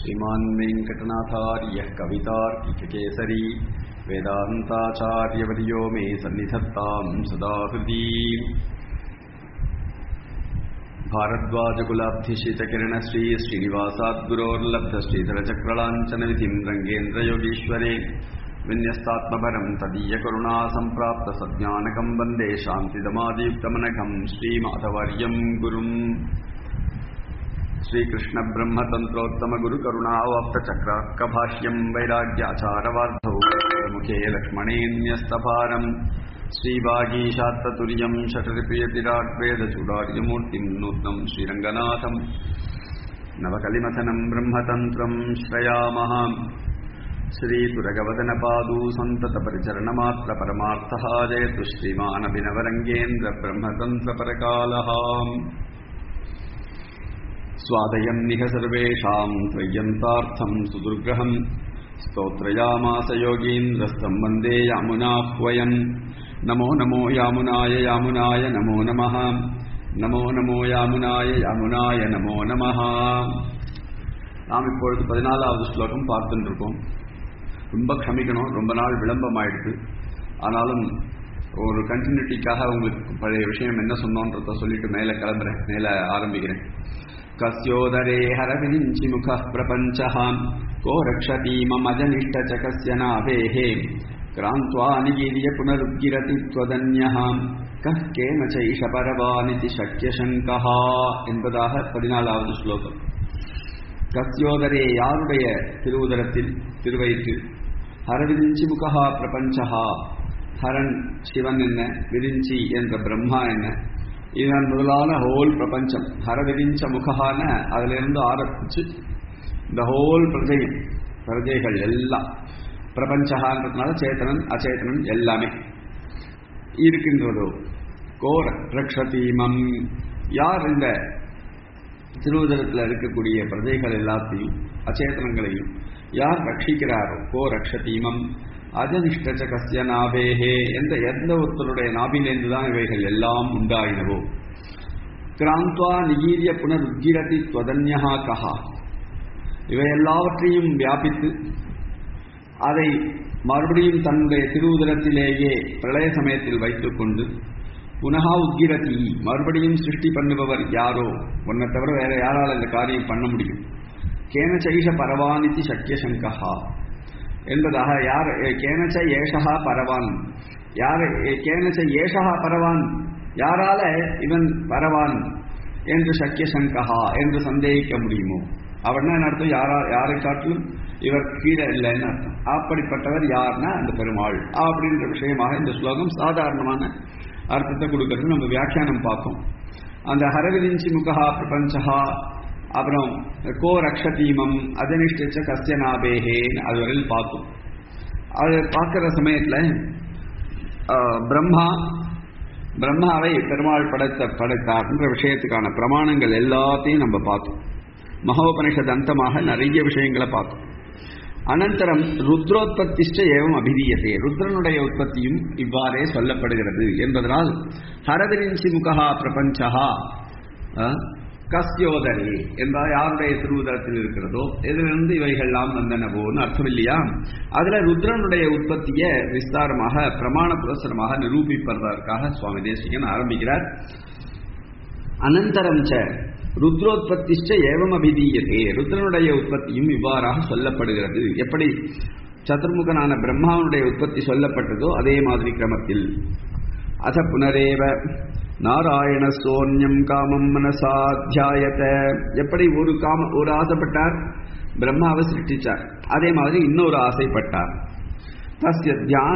श्रीमान् वेङ्कटनाथार्यः कवितार्किककेसरी वेदान्ताचार्यवर्यो मे सन्निधत्तां सदा हृदि भारद्वाजकुलाब्धिशितकिरणश्री श्रीनिवासाद्गुरोर्लब्धश्रीधरचक्रलाञ्छनविधिं रङ्गेन्द्रयोगीश्वरे विन्यस्तात्मपरं तदीयकरुणा सम्प्राप्तसज्ञानकं वन्दे शान्तिदमादियुक्तमनघं श्रीमाधवर्यं गुरुम् श्रीकृष्णब्रह्मतन्त्रोत्तमगुरुकरुणावाप्तचक्रार्कभाष्यं वैराग्याचारवार्धौ मुखे लक्ष्मणेऽन्यस्तभारम् श्रीवागीशात्ततुर्यं षटरिप्रियतिराड्वेदचूडार्यमूर्तिं नूत्नं श्रीरङ्गनाथम् नवकलिमथनं ब्रह्मतन्त्रं श्रयामः श्रीतुरगवदनपादू सन्ततपरिचरणमात्रपरमार्थः जयतु श्रीमानभिनवरङ्गेन्द्रब्रह्मतन्त्रपरकालः स्वादयं निह सर्वेषां त्वय्यन्तार्थं सुदुर्ग्रहम् स्तोत्रयामास योगीन्द्रस्तं वन्दे यामुनाह्वयम् नमो नमो यामुनाय यामुनाय नमो नमः நமோ நமோ யாமுனாய யாமுனாய நமோ நமஹ நாம் இப்பொழுது பதினாலாவது ஸ்லோகம் பார்த்துட்டு இருக்கோம் ரொம்ப க்ஷமிக்கணும் ரொம்ப நாள் விளம்பம் ஆயிடுது ஆனாலும் ஒரு கண்டினியூட்டிக்காக உங்களுக்கு பழைய விஷயம் என்ன சொன்னோன்றத சொல்லிட்டு மேலே கிளம்புறேன் மேலே ஆரம்பிக்கிறேன் कस्योदरे हरविरिञ्चि मुखः प्रपञ्चः को रक्षति ममजनिष्ठचकस्य नाभेः क्रान्त्वा निगीर्य पुनरुद्गिरति त्वदन्यः कः केन चैष परवानिति शक्यशङ्कः என்பதாக பதினாலாவது ஸ்லோகம் கஸ்யோதரே யாருடைய திருவுதரத்தில் திருவயிற்றில் ஹரவிரிஞ்சி முகா பிரபஞ்சா ஹரன் சிவன் என்ன விரிஞ்சி என்ற பிரம்மா என்ன இதன் முதலான ஹோல் பிரபஞ்சம் ஹரவிரிஞ்ச முகமான அதுல இருந்து ஆரம்பிச்சு இந்த ஹோல் பிரஜையும் பிரஜைகள் எல்லாம் பிரபஞ்சகான்றதுனால சேத்தனன் அச்சேதனன் எல்லாமே இருக்கின்றதோ கோர ரக்ஷதீமம் யார் இந்த திருவுதரத்தில் இருக்கக்கூடிய பிரஜைகள் எல்லாத்தையும் அச்சேதனங்களையும் யார் ரட்சிக்கிறாரோ கோ ரக்ஷதீமம் அஜனிஷ்டச்ச கசிய நாபேஹே எந்த எந்த ஒருத்தருடைய நாபிலேருந்து தான் இவைகள் எல்லாம் உண்டாயினவோ கிராந்த்வா நிகீரிய புனருத்கிரதி துவதன்யா கஹா இவை எல்லாவற்றையும் வியாபித்து அதை மறுபடியும் தன்னுடைய திருவுதரத்திலேயே பிரளய சமயத்தில் வைத்துக் கொண்டு புனகா உத்கிரதி மறுபடியும் சிருஷ்டி பண்ணுபவர் யாரோ உன்னை தவிர வேற யாரால் இந்த காரியம் பண்ண முடியும் கேன சைஷ பரவானிதி சக்கியசங்கா என்பதாக யார் கேனச்ச ஏஷா பரவான் யார் கேனச்ச ஏஷா பரவான் யாரால இவன் பரவான் என்று சக்கியசங்கா என்று சந்தேகிக்க முடியுமோ அவர்னா அர்த்தம் யாரா யாரை காட்டிலும் இவர் கீழே இல்லைன்னு அர்த்தம் அப்படிப்பட்டவர் யார்னா அந்த பெருமாள் அப்படின்ற விஷயமாக இந்த ஸ்லோகம் சாதாரணமான அர்த்தத்தை கொடுக்கறது நம்ம வியாக்கியானம் பார்ப்போம் அந்த ஹரவிரிஞ்சி முகா பிரபஞ்சா அப்புறம் கோ ரக்ஷதீமம் அதனிஷ்டிச்ச கஸ்யநாபேகேன்னு அது வரையில் பார்த்தோம் அது பார்க்குற சமயத்தில் பிரம்மா பிரம்மாவை பெருமாள் படைத்த படைத்தார்ன்ற விஷயத்துக்கான பிரமாணங்கள் எல்லாத்தையும் நம்ம பார்த்தோம் மகோபனிஷத் அந்தமாக நிறைய விஷயங்களை பார்த்தோம் அனந்தரம் ருத்ரோத்பத்திஷ்ட ஏவம் அபிதீயதே ருத்ரனுடைய உற்பத்தியும் இவ்வாறே சொல்லப்படுகிறது என்பதனால் ஹரவிரிஞ்சி முகா பிரபஞ்சா கஸ்யோதரே என்பது யாருடைய திருவுதரத்தில் இருக்கிறதோ இதிலிருந்து இவைகள்லாம் வந்தனவோன்னு அர்த்தம் இல்லையா அதுல ருத்ரனுடைய உற்பத்தியை விஸ்தாரமாக பிரமாண புரசரமாக நிரூபிப்பதற்காக சுவாமி தேசிகன் ஆரம்பிக்கிறார் அனந்தரம் ச ருத்ரோத்பத்திஷ்ட ஏவம் அபிதீயத்தே ருத்ரனுடைய உற்பத்தியும் இவ்வாறாக சொல்லப்படுகிறது எப்படி சதுர்முகனான பிரம்மாவனுடைய உற்பத்தி சொல்லப்பட்டதோ அதே மாதிரி கிரமத்தில் அத புனரேவ நாராயண சோன்யம் காமம் மனசாத்தியாயத்த எப்படி ஒரு காம ஒரு ஆசைப்பட்டார் பிரம்மாவை சிருஷ்டிச்சார் அதே மாதிரி இன்னொரு ஆசைப்பட்டார் தஸ்ய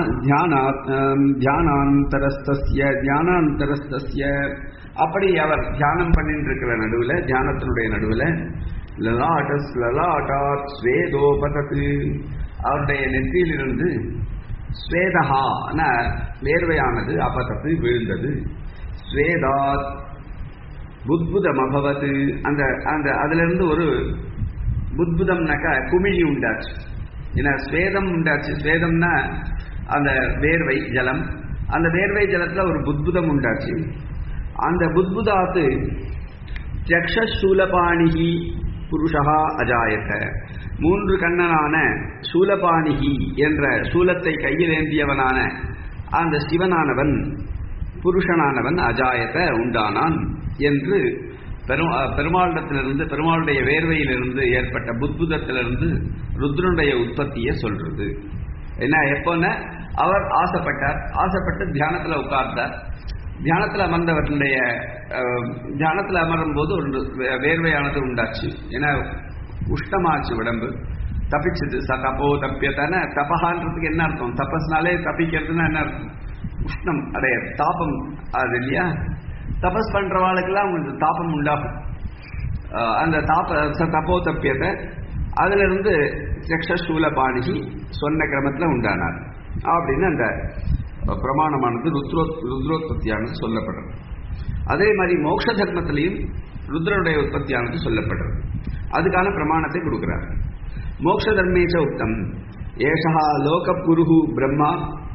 தியானாந்தரஸ்திய தியானாந்தரஸ்திய அப்படி அவர் தியானம் பண்ணிட்டு இருக்கிற நடுவில் தியானத்தினுடைய நடுவில் லலாட்டஸ் லலாட்டாத் ஸ்வேதோபதத்து அவருடைய நெற்றியிலிருந்து ஸ்வேதஹா வேர்வையானது அபதத்து விழுந்தது ஸ்வேதாத் புத்புதம் அபவது அந்த அந்த அதுல இருந்து ஒரு புத்புதம்னாக்கா குமிழி உண்டாச்சு ஏன்னா ஸ்வேதம் உண்டாச்சு ஸ்வேதம்னா அந்த வேர்வை ஜலம் அந்த வேர்வை ஜலத்துல ஒரு புத்புதம் உண்டாச்சு அந்த புத்புதாத்து சக்ஷூலபாணிகி புருஷா அஜாயத மூன்று கண்ணனான சூலபாணிகி என்ற சூலத்தை கையில் ஏந்தியவனான அந்த சிவனானவன் புருஷனானவன் அஜாயத உண்டானான் என்று பெரும் பெருமாளிடத்திலிருந்து பெருமாளுடைய வேர்வையிலிருந்து ஏற்பட்ட புத்புதத்திலிருந்து ருத்ரனுடைய உற்பத்தியை சொல்றது என்ன எப்போன்னா அவர் ஆசைப்பட்டார் ஆசைப்பட்டு தியானத்தில் உட்கார்ந்தார் தியானத்தில் அமர்ந்தவர்களுடைய தியானத்தில் அமரும் போது ஒரு வேர்வையானது உண்டாச்சு ஏன்னா உஷ்ணமாச்சு உடம்பு தப்பிச்சது ச தப்போ தப்பியத்தான தபகான்றதுக்கு என்ன அர்த்தம் தபஸ்னாலே தப்பிக்கிறதுன்னா என்ன அர்த்தம் உஷ்ணம் அடைய தாபம் அது இல்லையா தபஸ் பண்றவாளுக்கெல்லாம் உங்களுக்கு தாபம் உண்டாகும் அந்த தாப தப்போ தப்பியத்தை அதுல இருந்து சக்ஷூல பாணிகி சொன்ன கிரமத்தில் உண்டானார் அப்படின்னு அந்த பிரமாணமானது ருத்ரோ ருத்ரோத்பத்தியானது சொல்லப்படுறது அதே மாதிரி மோட்ச தர்மத்திலையும் ருத்ரனுடைய உற்பத்தியானது சொல்லப்படுறது அதுக்கான பிரமாணத்தை கொடுக்கிறார் மோட்ச தர்மேச்ச உத்தம் ஏஷா லோககுரு பிரம்மா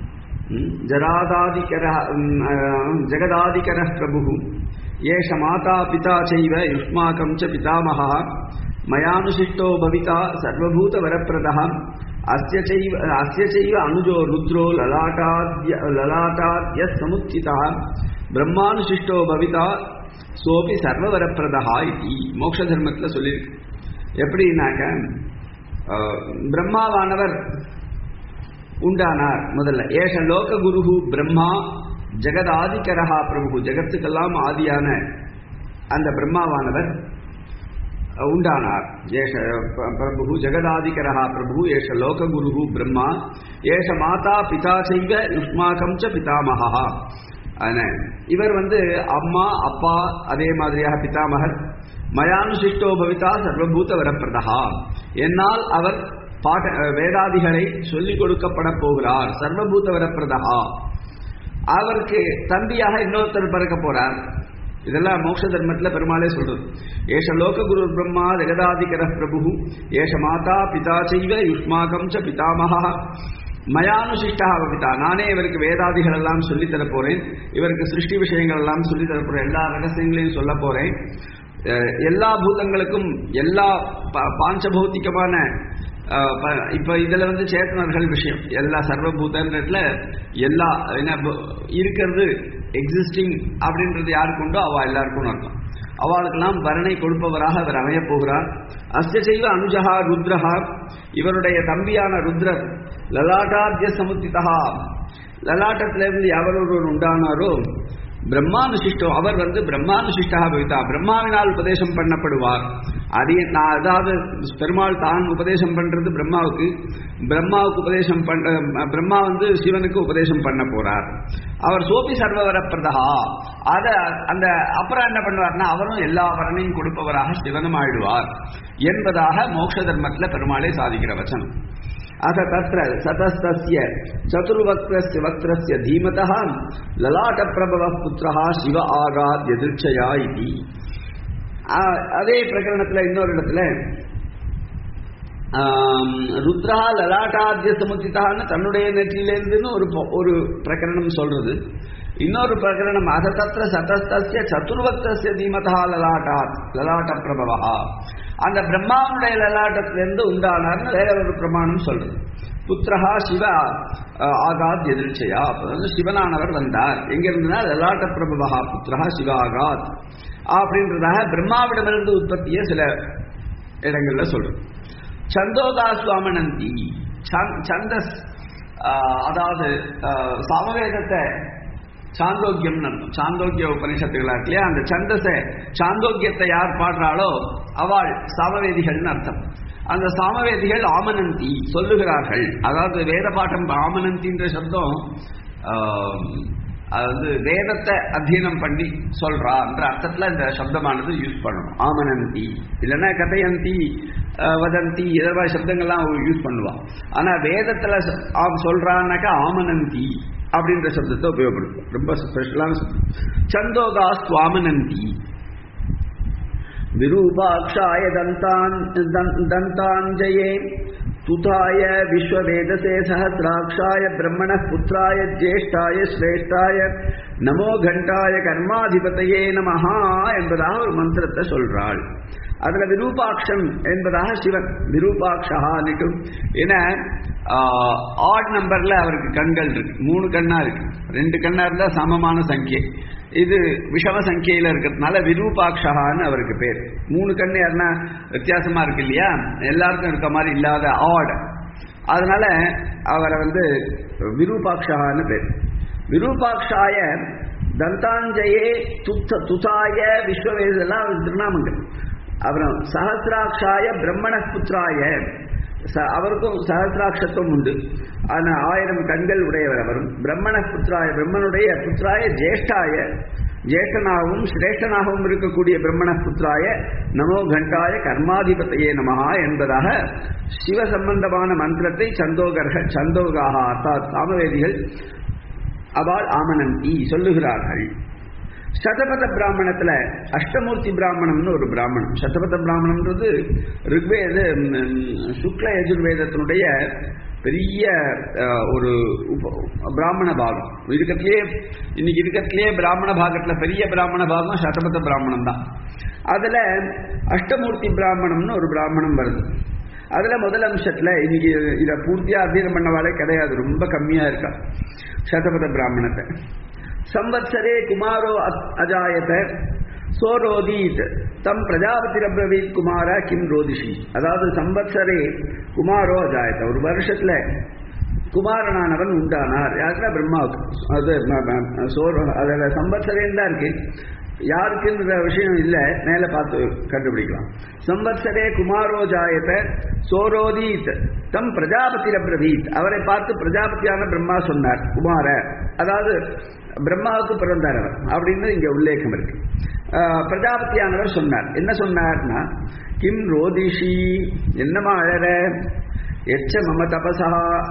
ஜராதாதிகர ஜெகதாதிகர பிரபு ஏஷ மாதா பிதா செய்வ யுஷ்மாக்கம் ச பிதாமகா மயானுசிஷ்டோ பவிதா சர்வபூத வரப்பிரதா அஸ்ய செய்வ அஸ்ய செய்வ அனுஜோ ருத்ரோ லலாட்டாத்ய லலாட்டாத்ய சமுத்திதா பிரம்மானுசிஷ்டோ பவிதா சோபி சர்வவரப்பிரதா இது மோட்ச தர்மத்தில் சொல்லியிருக்கு எப்படின்னாக்க பிரம்மாவானவர் உண்டானார் முதல்ல ஏஷ லோக குரு பிரம்மா ஜெகதாதிகரஹா பிரபு ஜெகத்துக்கெல்லாம் ஆதியான அந்த பிரம்மாவானவர் உண்டானார் ஏஷ பிரபு ஜெகதாதிகரஹா பிரபு ஏஷ லோக குரு பிரம்மா ஏஷ மாதா பிதா செய்வ யுஷ்மாக்கம் ச பிதாமகா இவர் வந்து அம்மா அப்பா அதே மாதிரியாக பிதாமகர் மயானுசிஷ்டோ பவிதா சர்வபூத வரப்பிரதா என்னால் அவர் பாட்ட வேதாதிகளை சொல்லிக் கொடுக்கப்பட போகிறார் சர்வபூத வரப்பிரதா அவருக்கு தம்பியாக இன்னொருத்தர் பிறக்க போறார் இதெல்லாம் மோட்ச தர்மத்தில் பெருமாளே சொல்றது ஏஷ லோக குரு பிரம்மா ஜெகதாதிகர பிரபு ஏஷ மாதா பிதா செய்வ யுஷ்மாகம் ச பிதாமகா மயானுசிஷ்டா பவிதா நானே இவருக்கு வேதாதிகள் எல்லாம் சொல்லித் தர போறேன் இவருக்கு சிருஷ்டி விஷயங்கள் எல்லாம் சொல்லித் தர போறேன் எல்லா ரகசியங்களையும் சொல்ல போறேன் எல்லா பூதங்களுக்கும் எல்லா பாஞ்சபௌத்திகமான இப்ப இதுல வந்து சேத்தனர்கள் விஷயம் எல்லா சர்வபூதன்றதுல எல்லா என்ன இருக்கிறது எக்ஸிஸ்டிங் அப்படின்றது யாருக்கு உண்டோ அவ எல்லாருக்கும் அர்த்தம் அவளுக்கெல்லாம் வரணை கொடுப்பவராக அவர் அமையப் போகிறார் அஸ்ய செய்வ அனுஜகா ருத்ரஹா இவருடைய தம்பியான ருத்ரர் லலாட்டாத்திய சமுத்திதா லலாட்டத்திலிருந்து எவர் ஒருவர் உண்டானாரோ பிரம்மானுசிஷ்டம் அவர் வந்து பிரம்மானுசிஷ்டா பவிதா பிரம்மாவினால் உபதேசம் பண்ணப்படுவார் அது நான் அதாவது பெருமாள் தான் உபதேசம் பண்றது பிரம்மாவுக்கு பிரம்மாவுக்கு உபதேசம் பண்ண பிரம்மா வந்து சிவனுக்கு உபதேசம் பண்ண போறார் அவர் சோபி சர்வவர பிரதா அத அந்த அப்புறம் என்ன பண்ணுவார்னா அவரும் எல்லா வரனையும் கொடுப்பவராக சிவனும் ஆயிடுவார் என்பதாக மோட்ச தர்மத்தில் பெருமாளே சாதிக்கிற வச்சனம் अथ तत्र सतस्तस्य चतुर्वक्त्रस्य वक्त्रस्य धीमतः ललाटप्रभवः पुत्रः शिव आगाद्यदृक्षया इति அதே பிரகரணத்தில் இன்னொரு இடத்துல ருத்ரா லலாட்டாத்திய சமுத்திதான்னு தன்னுடைய நெற்றியிலேருந்துன்னு ஒரு ஒரு பிரகரணம் சொல்றது இன்னொரு பிரகரணம் அத தத்திர சதஸ்தஸ்ய சதுர்வக்தஸ்ய தீமதா லலாட்டாத் லலாட்ட பிரபவா அந்த பிரம்மாவுடைய லலாட்டத்திலிருந்து உண்டானார்னு வேற ஒரு பிரமாணம் சொல்றது புத்திரஹா சிவ ஆகாத் எதிர்ச்சையா வந்து சிவனானவர் வந்தார் எங்க இருந்துனா லலாட்ட பிரபவா புத்திரஹா சிவ ஆகாத் அப்படின்றதாக பிரம்மாவிடமிருந்து உற்பத்திய சில இடங்கள்ல சொல்றது சந்தோகா சுவாமனந்தி சந்தஸ் அதாவது சாமவேதத்தை சாந்தோக்கியம் அர்த்தம் சாந்தோக்கிய உபனிஷத்துகளா இருக்கு இல்லையா அந்த சந்தச சாந்தோக்கியத்தை யார் பாடுறாளோ அவள் சாமவேதிகள்னு அர்த்தம் அந்த சாமவேதிகள் ஆமனந்தி சொல்லுகிறார்கள் அதாவது வேத பாட்டம் ஆமனந்தின்ற சப்தம் அது வந்து வேதத்தை அத்தியனம் பண்ணி சொல்றான்ற அர்த்தத்துல இந்த சப்தமானது யூஸ் பண்ணணும் ஆமனந்தி இல்லைன்னா கதையந்தி வதந்தி இதர்வா சப்தங்கள்லாம் யூஸ் பண்ணுவான் ஆனா வேதத்துல சொல்றான்னாக்கா ஆமனந்தி அப்படின்ற சப்தத்தை உபயோகப்படுத்தும் ரொம்ப ஸ்பெஷலான சப்தம் சந்தோகா சுவாமனந்தி விரூபாட்சாய தந்தான் தந்தாஞ்சயே துதாய விஸ்வவேதசே சஹசிராட்சாய பிரம்மண புத்திராய ஜேஷ்டாய ஸ்ரேஷ்டாய நமோ கண்டாய கர்மாதிபத்தையே நமஹா என்பதாக ஒரு மந்திரத்தை சொல்றாள் அதுல விரூபாட்சன் என்பதாக சிவன் விரூபாட்சஹான்னுட்டு ஏன்னா ஆட் நம்பர்ல அவருக்கு கண்கள் இருக்கு மூணு கண்ணா இருக்கு ரெண்டு கண்ணா இருந்தா சமமான சங்கியை இது விஷம சங்கியில இருக்கிறதுனால விரூபாட்சகான்னு அவருக்கு பேர் மூணு கண்ணு யாருன்னா வித்தியாசமா இருக்கு இல்லையா எல்லாருக்கும் இருக்க மாதிரி இல்லாத ஆட் அதனால அவரை வந்து விரூபாட்சகான்னு பேர் விரூபாட்சாய தந்தாஞ்சயே துத்த துதாய விஸ்வவேதெல்லாம் திருநாமங்கள் அப்புறம் சஹசிராட்சாய பிரம்மண புத்திராய அவருக்கும் சஹசிராட்சத்துவம் உண்டு ஆனா ஆயிரம் கண்கள் உடையவர் அவரும் பிரம்மண புத்திராய பிரம்மனுடைய புத்திராய ஜேஷ்டாய ஜேஷ்டனாகவும் சிரேஷ்டனாகவும் இருக்கக்கூடிய பிரம்மண புத்திராய நமோ கண்டாய கர்மாதிபத்தையே நமஹா என்பதாக சிவ சம்பந்தமான மந்திரத்தை சந்தோகர்கள் சந்தோகாக அர்த்தாத் சாமவேதிகள் அவள் ஆமனந்தி சொல்லுகிறார்கள் சதபத பிராமணத்துல அஷ்டமூர்த்தி பிராமணம்னு ஒரு பிராமணம் சதபத பிராமணம்ன்றது ரிக்வேத சுக்ல யஜுர்வேதத்தினுடைய பெரிய ஒரு பிராமண பாகம் இருக்கிறதுலே இன்னைக்கு இருக்கிறதுலே பிராமண பாகத்துல பெரிய பிராமண பாகம் சதபத பிராமணம் தான் அதுல அஷ்டமூர்த்தி பிராமணம்னு ஒரு பிராமணம் வருது அதுல முதல் அம்சத்துல இன்னைக்கு இதை பூர்த்தியா அத்தியனம் பண்ணவாலே கிடையாது ரொம்ப கம்மியா இருக்கா சதபத பிராமணத்தை சம்பத்சரே குமாரோ அஜாயத சோரோதீத் தம் பிரஜாபதிரபிரவீத் குமார கிம் ரோதிஷி அதாவது சம்பத்சரே குமாரோ அஜாயத ஒரு வருஷத்துல குமாரனானவன் உண்டானார் யாருன்னா பிரம்மாவுக்கு அது சோரோ அதில் சம்பத்சரேன்னு தான் இருக்கு யாருக்குன்ற விஷயம் இல்லை மேலே பார்த்து கண்டுபிடிக்கலாம் சம்பத்சரே குமாரோஜாயத சோரோதீத் தம் பிரஜாபதி பிரவீத் அவரை பார்த்து பிரஜாபதியான பிரம்மா சொன்னார் குமார அதாவது பிரம்மாவுக்கு பிறந்தார் அவர் அப்படின்னு இங்க உல்லேகம் இருக்கு பிரஜாபதியானவர் சொன்னார் என்ன சொன்னார்னா கிம் ரோதிஷி என்னமா அழற எச்ச மம தபசா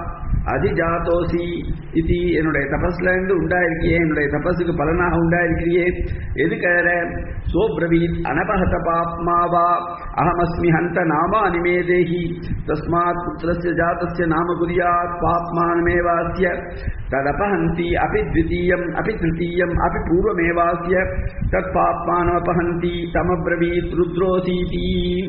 அதிஜாதோசி இது என்னுடைய தபஸ்ல இருந்து உண்டாயிருக்கியே என்னுடைய தபஸுக்கு பலனாக உண்டாயிருக்கிறியே எது கழற சோ பிரவீத் அனபகத பாப்மாவா அகமஸ்மி ஹந்த நாமா அனிமேதேஹி தஸ்மாத் புத்திரஸ்ய ஜாதஸ்ய நாம குரியாத் பாப்மானமேவாஸ்ய ததபஹந்தி அபி த்விதீயம் அபி திருத்தீயம் அபி பூர்வமேவாஸ்ய தத் பாப்மானமபஹந்தி தமப்ரவீத் ருத்ரோசீதி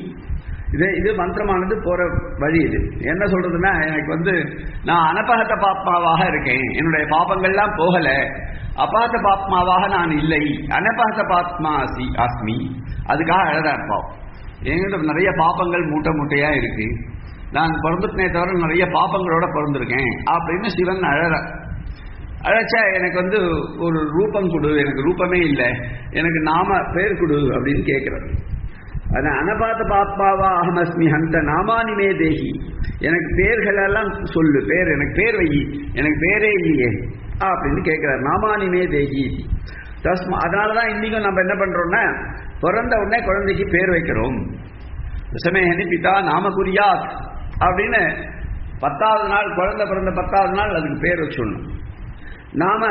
இது இது மந்திரமானது போற வழி இது என்ன சொல்றதுன்னா எனக்கு வந்து நான் அனபகத்த பாப்மாவாக இருக்கேன் என்னுடைய பாப்பங்கள்லாம் போகல அபாத பாப்மாவாக நான் இல்லை அனபகத பாப்மா அசி அஸ்மி அதுக்காக அழதா இருப்பான் என்கிட்ட நிறைய பாப்பங்கள் மூட்டை மூட்டையா இருக்கு நான் பிறந்துட்டனே தவிர நிறைய பாப்பங்களோட பிறந்திருக்கேன் அப்படின்னு சிவன் அழற அழைச்சா எனக்கு வந்து ஒரு ரூபம் கொடு எனக்கு ரூபமே இல்லை எனக்கு நாம பேர் கொடு அப்படின்னு கேட்கிறார் அது அனபாத பாப்பாவா அகமஸ்மி அந்த நாமானிமே தேகி எனக்கு பேர்கள் எல்லாம் சொல்லு பேர் எனக்கு பேர் வை எனக்கு பேரே இல்லையே அப்படின்னு கேட்கிறார் நாமானிமே தேகி தஸ்மா அதனாலதான் இன்னைக்கும் நம்ம என்ன பண்றோம்னா பிறந்த உடனே குழந்தைக்கு பேர் வைக்கிறோம் விசமேகனி பிதா நாமகுரியாத் அப்படின்னு பத்தாவது நாள் குழந்தை பிறந்த பத்தாவது நாள் அதுக்கு பேர் வச்சுடணும் நாம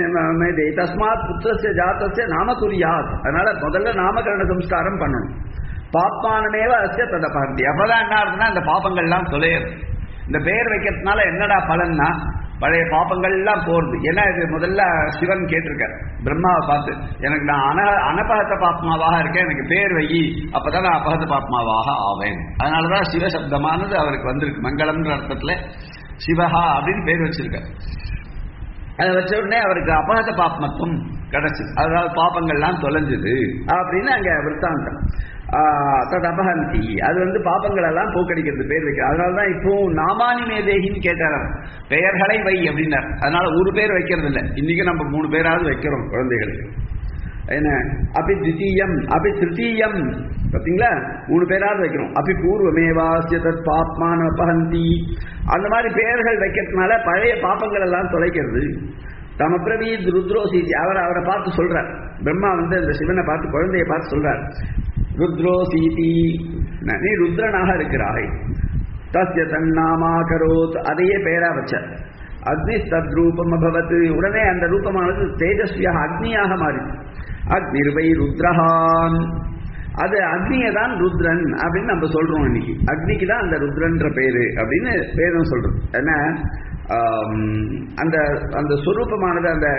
தஸ்மாத் புத்திரஸ்ய ஜாத்தஸ்ய நாம குறியாத் அதனால முதல்ல நாமகரண சம்ஸ்காரம் பண்ணணும் பாப்பானமேவ அசிய ததபாந்தி அப்பதான் என்ன ஆகுதுன்னா இந்த பாப்பங்கள்லாம் தொலையுது இந்த பெயர் வைக்கிறதுனால என்னடா பலன்னா பழைய பாப்பங்கள்லாம் போறது ஏன்னா இது முதல்ல சிவன் கேட்டிருக்கார் பிரம்மாவை பார்த்து எனக்கு நான் அன அனபகத்த பாப்மாவாக இருக்கேன் எனக்கு பேர் வை அப்பதான் நான் அபகத பாப்மாவாக ஆவேன் அதனாலதான் சிவசப்தமானது அவருக்கு வந்திருக்கு மங்களம்ன்ற அர்த்தத்துல சிவஹா அப்படின்னு பேர் வச்சிருக்கார் அதை வச்ச உடனே அவருக்கு அபகத பாப்மத்துவம் கிடைச்சது அதாவது பாப்பங்கள்லாம் தொலைஞ்சது அப்படின்னு அங்க விற்த்தாந்தம் தது அபகந்தி அது வந்து பாப்பங்கள் எல்லாம் போக்கடிக்கிறது பேர் வைக்க அதனாலதான் இப்போ நாமானி மேதேகின்னு கேட்டார் பெயர்களை வை அப்படின்னார் அதனால ஒரு பேர் வைக்கிறது இல்லை இன்னைக்கு நம்ம மூணு பேராவது வைக்கிறோம் குழந்தைகளுக்கு என்ன அபி தித்தீயம் அபி திருத்தீயம் பார்த்தீங்களா மூணு பேராவது வைக்கிறோம் அபி பூர்வமேவாசிய தத் பாப்மான அபகந்தி அந்த மாதிரி பெயர்கள் வைக்கிறதுனால பழைய பாப்பங்கள் எல்லாம் தொலைக்கிறது தமப்பிரவீத் ருத்ரோசீதி அவர் அவரை பார்த்து சொல்றார் பிரம்மா வந்து அந்த சிவனை பார்த்து குழந்தைய பார்த்து சொல்றார் ருத்ரோசீதி நீ ருத்ரனாக இருக்கிறாய் தஸ்ய தன்னாமா கரோத் அதையே பெயரா வச்சார் அக்னி தத்ரூபம் அபவத் உடனே அந்த ரூபமானது தேஜஸ்வியாக அக்னியாக மாறிது அக்னிர்வை ருத்ரஹான் அது அக்னியை தான் ருத்ரன் அப்படின்னு நம்ம சொல்றோம் இன்னைக்கு அக்னிக்கு தான் அந்த ருத்ரன்ற பேரு அப்படின்னு வேதம் சொல்றோம் ஏன்னா அந்த அந்த சுரூபமானது அந்த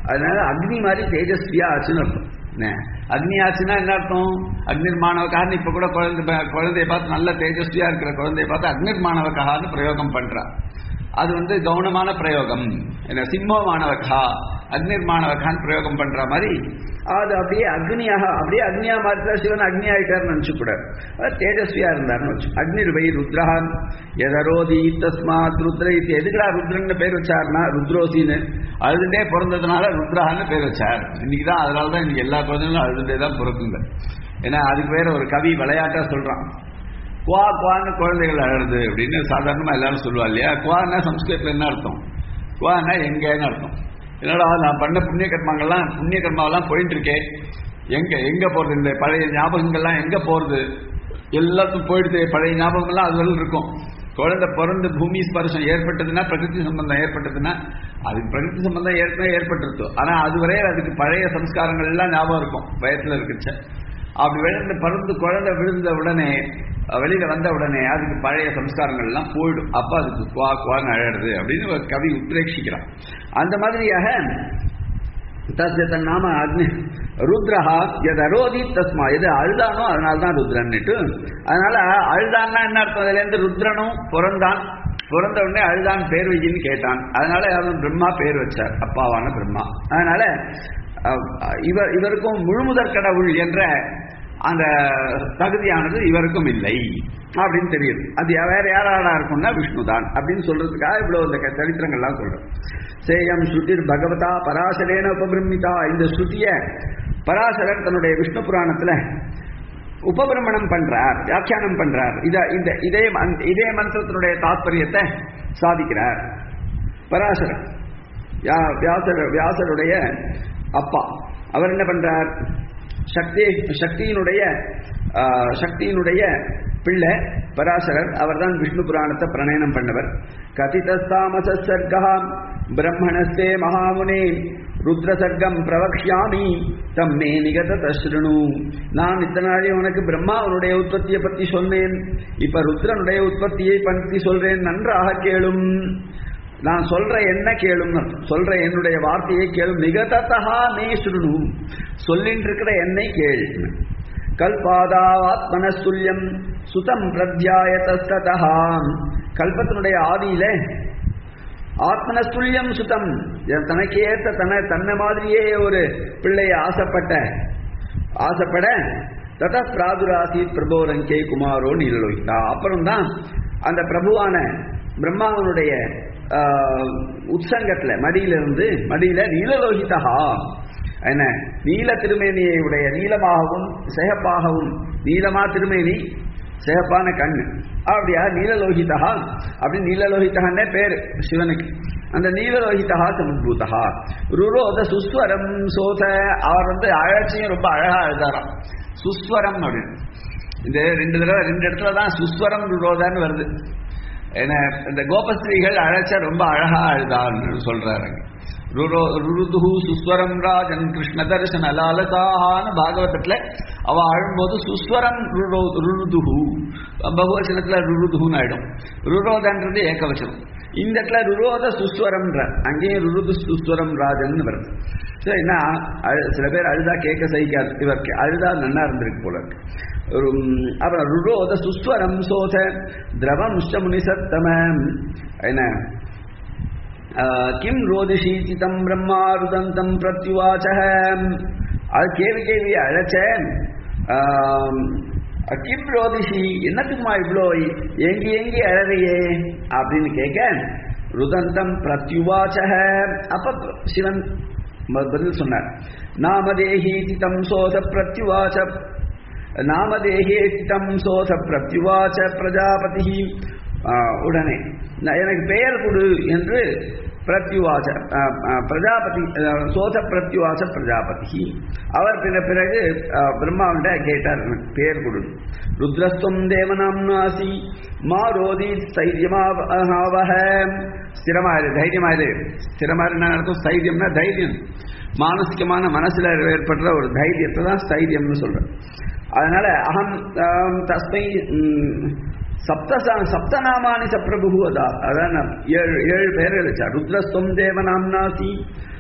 அதனால அக்னி மாதிரி தேஜஸ்வியா ஆச்சுன்னு அர்த்தம் என்ன அக்னி ஆச்சுன்னா என்ன அர்த்தம் அக்னிர் மாணவக்காரன் இப்ப கூட குழந்தை குழந்தைய பார்த்து நல்ல தேஜஸ்வியா இருக்கிற குழந்தைய பார்த்து அக்னிர் மாணவக்கான்னு பிரயோகம் பண்றா அது வந்து கவுனமான பிரயோகம் என்ன சிம்மோ மாணவகா அக்னிர் மாணவகான்னு பிரயோகம் பண்ற மாதிரி அது அப்படியே அக்னியாக அப்படியே அக்னியா மாத்திர சிவன் அக்னி ஆயிட்டார்னு நினைச்சுக்கூடாது தேஜஸ்வியா இருந்தார்னு வச்சு அக்னிர் வை ருத்ரஹான் எதரோதி தஸ்மாத் ருத்ர இது எதுக்குடா ருத்ரன்னு பேர் வச்சார்னா ருத்ரோசின்னு அழுதுண்டே பிறந்ததுனால ருத்ரஹான்னு பேர் வச்சார் இன்னைக்கு தான் அதனால தான் இன்னைக்கு எல்லா குழந்தைகளும் அழுதுண்டே தான் பிறக்குங்க ஏன்னா அதுக்கு வேற ஒரு கவி விளையாட்டா சொல்றான் குவா குவான்னு குழந்தைகள் அழுது அப்படின்னு சாதாரணமா எல்லாரும் சொல்லுவா இல்லையா குவான்னா சம்ஸ்கிருதத்தில் என்ன அர்த்தம் குவான்னா எங்கன்னு அர்த்தம் என்னடா நான் பண்ண புண்ணிய கர்மங்கள்லாம் புண்ணிய கர்மாவெல்லாம் போயிட்டு இருக்கேன் எங்க எங்க போறது இந்த பழைய ஞாபகங்கள்லாம் எங்க போறது எல்லாத்துக்கும் போயிடுது பழைய ஞாபகங்கள்லாம் அது வரலும் இருக்கும் குழந்தை பிறந்து பூமி ஸ்பர்சம் ஏற்பட்டதுன்னா பிரகிருதி சம்பந்தம் ஏற்பட்டதுன்னா அதுக்கு பிரகிருதி சம்பந்தம் ஏற்கனவே ஏற்பட்டிருக்கும் ஆனா அதுவரை அதுக்கு பழைய சம்ஸ்காரங்கள் எல்லாம் ஞாபகம் இருக்கும் வயத்துல இருக்குச்ச அப்படி விழுந்து பறந்து குழந்தை விழுந்த உடனே வெளியில வந்த உடனே அதுக்கு பழைய சம்ஸ்காரங்கள் எல்லாம் போயிடும் அப்ப அதுக்கு குவா குவான்னு அழறது அப்படின்னு ஒரு கவி உத்ரேஷிக்கிறான் அந்த மாதிரியாக தஸ்ய தன் நாம அக்னி ருத்ரஹா எது அரோதி தஸ்மா எது அழுதானோ அதனால தான் ருத்ரன்னுட்டு அதனால அழுதான்னா என்ன அர்த்தம் அதுல இருந்து ருத்ரனும் பிறந்தான் பிறந்த உடனே அழுதான் பேர் வையின்னு கேட்டான் அதனால அவன் பிரம்மா பேர் வச்சார் அப்பாவான பிரம்மா அதனால இவர் இவருக்கும் முழுமுதற் கடவுள் என்ற அந்த தகுதியானது இவருக்கும் இல்லை அப்படின்னு தெரியுது அது வேற யாராடா இருக்கும்னா விஷ்ணு தான் அப்படின்னு சொல்றதுக்காக இவ்வளவு இந்த சரித்திரங்கள்லாம் சொல்றோம் சேயம் ஸ்ருதிர் பகவதா பராசரேன உபபிரமிதா இந்த ஸ்ருதிய பராசரர் தன்னுடைய விஷ்ணு புராணத்துல உபபிரமணம் பண்றார் வியாக்கியானம் பண்றார் இத இந்த இதே இதே மந்திரத்தினுடைய தாத்பரியத்தை சாதிக்கிறார் பராசரர் வியாசர் வியாசருடைய அப்பா அவர் என்ன பண்றார் சக்தி சக்தியினுடைய சக்தியினுடைய பிள்ளை பராசரர் அவர்தான் விஷ்ணு புராணத்தை பிரணயனம் பண்ணவர் கதிதாமச சர்க்கா பிரம்மணஸ்தே மகாமுனே ருத்ர சர்க்கம் பிரவக்ஷாமி தம்மே நிகத தஸ்ருணு நான் இத்தனை நாளே உனக்கு பிரம்மாவனுடைய உற்பத்தியை பத்தி சொன்னேன் இப்ப ருத்ரனுடைய உற்பத்தியை பற்றி சொல்றேன் நன்றாக கேளும் நான் சொல்ற என்ன கேளும் சொல்ற என்னுடைய வார்த்தையை கேளும் நிகதத்தகா மே சுருணு சொல்லிட்டு இருக்கிற என்னை கேள் கல்பாதாத்மனசுல்யம் சுதம் பிரத்யாயதஸ்ததா கல்பத்தினுடைய ஆதியில ஆத்மனஸ்துல்யம் சுதம் தனக்கேத்த தன தன்னை மாதிரியே ஒரு பிள்ளைய ஆசைப்பட்ட ஆசைப்பட தத பிராதுராசி பிரபோரங்கே குமாரோ நீலலோகிதா அப்புறம் தான் அந்த பிரபுவான பிரம்மாவனுடைய உற்சங்கத்துல மடியிலிருந்து மடியில நீலலோகிதா என்ன நீல திருமேனியை உடைய நீளமாகவும் சிகப்பாகவும் நீளமா திருமேனி சிகப்பான கண்ணு அப்படியா நீலலோகிதா அப்படி நீலலோகிதான்னே பேரு சிவனுக்கு அந்த நீலலோகிதா சமுத்பூதா ருரோத சுஸ்வரம் சோத அவர் வந்து அழச்சியும் ரொம்ப அழகா எழுதாராம் சுஸ்வரம் அப்படின்னு இந்த ரெண்டு தடவை ரெண்டு இடத்துல தான் சுஸ்வரம் ருரோதான்னு வருது என்ன இந்த கோபஸ்திரீகள் அழைச்ச ரொம்ப அழகா அழுதான்னு சொல்றாரு ருருதுஹு சுஸ்வரம் ராஜன் கிருஷ்ண தரிசன லாலசான்னு பாகவதத்துல அவ அழும்போது சுஸ்வரம் ருருதுஹு பகுவச்சனத்துல ருருதுஹுன்னு ஆயிடும் ருரோதன்றது ஏகவச்சனம் இந்த இடத்துல ருரோத சுஸ்வரம்ன்ற அங்கேயும் ருருது சுஸ்வரம் ராஜன் வருது என்ன சில பேர் அழுதா கேட்க சகிக்காது இவருக்கு அழுதா நன்னா இருந்திருக்கு போல இருக்கு அப்புறம் ருரோத சுஸ்வரம் சோத திரவம் முனிசத்தமம் என்ன கிம் ரோதிஷி சிதம் பிரம்மா ருதந்தம் பிரத்யுவாச்ச அது கேள்வி கேள்வி அழைச்ச கிம் ரோதிஷி என்னத்துக்குமா இவ்வளோ எங்கி எங்கி அழறையே அப்படின்னு கேட்க ருதந்தம் பிரத்யுவாச்ச அப்ப சிவன் பதில் சொன்னார் நாமதேஹி சிதம் சோத பிரத்யுவாச்ச நாமதேகே சிதம் சோத பிரத்யுவாச்ச பிரஜாபதி உடனே எனக்கு பெயர் கொடு என்று பிரத்யுவாச்ச பிரஜாபதி சோத பிரத்யுவாச்ச பிரஜாபதி அவர் பின்ன பிறகு பிரம்மாவிட்ட கேட்டார் எனக்கு பெயர் கொடு ருத்ரஸ்துவம் தேவனாம் நாசி மா ரோதி ஸ்தைரியமாவக ஸ்திரமாயிரு தைரியமாயிரு ஸ்திரமாயிரு என்ன அர்த்தம் ஸ்தைரியம்னா தைரியம் மானசிகமான மனசுல ஏற்படுற ஒரு தைரியத்தை தான் ஸ்தைரியம்னு சொல்றேன் அதனால அகம் தஸ்மை சப்த சப்தநாமானி சப்ரபு அதா அதான் ஏழு ஏழு பெயர்கள் வச்சா ருத்ரஸ்துவம் தேவநாம்னாசி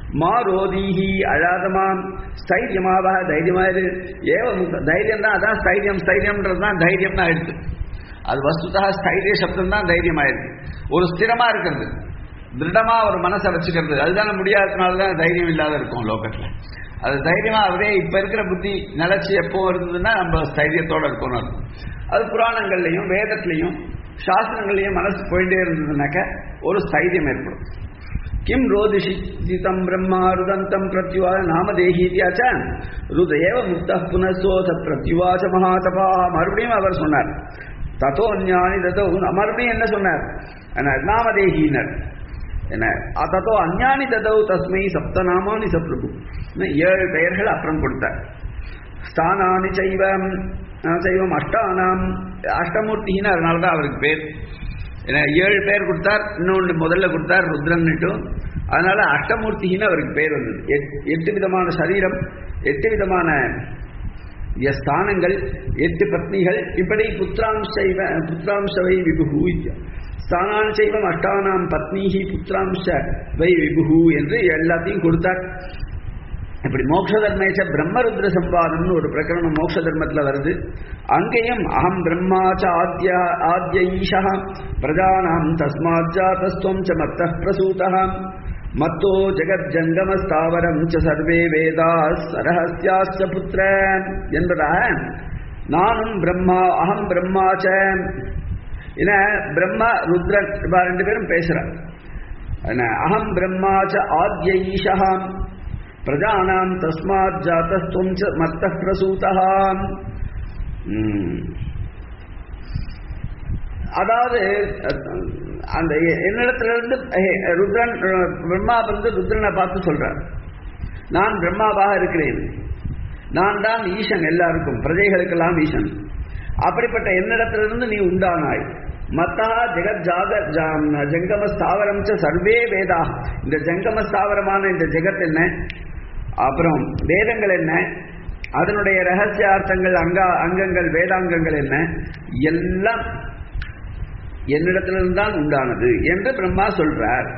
மா ரோதீஹி அழாதமாம் ஸ்தைரியமாவா தைரியமாயிரு ஏவ முக்த தைரியம் தான் அதான் ஸ்தைரியம் ஸ்தைரியம்ன்றது தான் தைரியம் தான் எடுத்து அது வஸ்துதா ஸ்தைரிய சப்தம் தான் தைரியம் ஆயிருக்கு ஒரு ஸ்திரமா இருக்கிறது திருடமா ஒரு மனசை வச்சுக்கிறது அதுதானே முடியாததுனால தான் தைரியம் இல்லாத இருக்கும் லோகத்துல அது தைரியமா அவரே இப்ப இருக்கிற புத்தி நிலைச்சு எப்போ இருந்ததுன்னா நம்ம தைரியத்தோட இருக்கணும் அர்த்தம். அது புராணங்கள்லையும் வேதத்திலையும் சாஸ்திரங்கள்லையும் மனசு போயிட்டே இருந்ததுனாக்க ஒரு ஸ்தைரியம் ஏற்படும் கிம் ரோதிஷிதம் பிரம்மா ருதந்தம் பிரத்யுவா நாமதேஹீதியாச்ச ருதேவ முக்த புனசோத பிரத்யுவாச்ச மகாதபா மறுபடியும் அவர் சொன்னார் தத்தோ ஞானி தத்தோ மறுபடியும் என்ன சொன்னார் என்ன நாமதேகினர் என்ன தத்தோ அஞ்ஞானி ததவு தஸ்மை சப்தநாமானி சப்ரபு இன்னும் ஏழு பெயர்கள் அப்புறம் கொடுத்தார் ஸ்தானானி சைவம் அஹ், சைவம் அஷ்டானாம் அஷ்டமூர்த்தின்னு அதனால தான் அவருக்கு பேர் ஏன்னா ஏழு பேர் கொடுத்தார் இன்னொன்று முதல்ல கொடுத்தார் ருத்ரன்னுட்டு அதனால அஷ்டமூர்த்தின்னு அவருக்கு பேர் வந்தது எட்- எட்டு விதமான சரீரம் எட்டு விதமான ய ஸ்தானங்கள் எட்டு பத்னிகள் இப்படி புத்திராம்சைவ புத்திராம்சவை விபுகு ஸ்தானான் செய்வம் அஷ்டானாம் பத்னிஹி புத்திராம்ச வை விபுகு என்று எல்லாத்தையும் கொடுத்தார் இப்படி மோட்ச தர்மேச்ச பிரம்மருத்ர சம்பாதம்னு ஒரு பிரகரணம் மோட்ச தர்மத்துல வருது அங்கேயும் அகம் பிரம்மாச்ச ஆத்ய ஆத்ய ஈஷா பிரஜானாம் தஸ்மாத் ஜாதஸ்துவம் ச மத்த பிரசூதः மத்தோ ஜெகஜங்கமஸ்தாவரம் ச சர்வே வேதா சரஹஸ்யாச்ச புத்திர என்பதாக நானும் பிரம்மா அகம் பிரம்மாச்ச என பிரம்மா ருத்ரன் இவா ரெண்டு பேரும் பேசுறார் என்ன, அகம் பிரம்மாச்ச ஆத்ய ஈஷா பிரஜானாம் தஸ்மாத் ஜாதஸ்துவம் ச மத்த பிரசூதா அதாவது அஹ், அந்த எ- என்னிடத்திலிருந்து அஹ், ருத்ரன் அஹ், பிரம்மா வந்து ருத்ரனை பார்த்து சொல்றார் நான் பிரம்மாவாக இருக்கிறேன் நான் தான் ஈசன் எல்லாருக்கும் பிரஜைகளுக்கெல்லாம் ஈசன் அப்படிப்பட்ட என்னிடத்திலிருந்து நீ உண்டானாய் மத்தா ஜெகத் ஜாக ஜா- ஜங்கம ஸ்தாவரம் ச சர்வே வேதா இந்த ஜங்கம ஸ்தாவரமான இந்த ஜெகத் என்ன அப்புறம் வேதங்கள் என்ன அதனுடைய ரகசியார்த்தங்கள் அங்க அங்கங்கள் வேதாங்கங்கள் என்ன எல்லாம் என்னிடத்திலிருந்து தான் உண்டானது என்று பிரம்மா சொல்றார்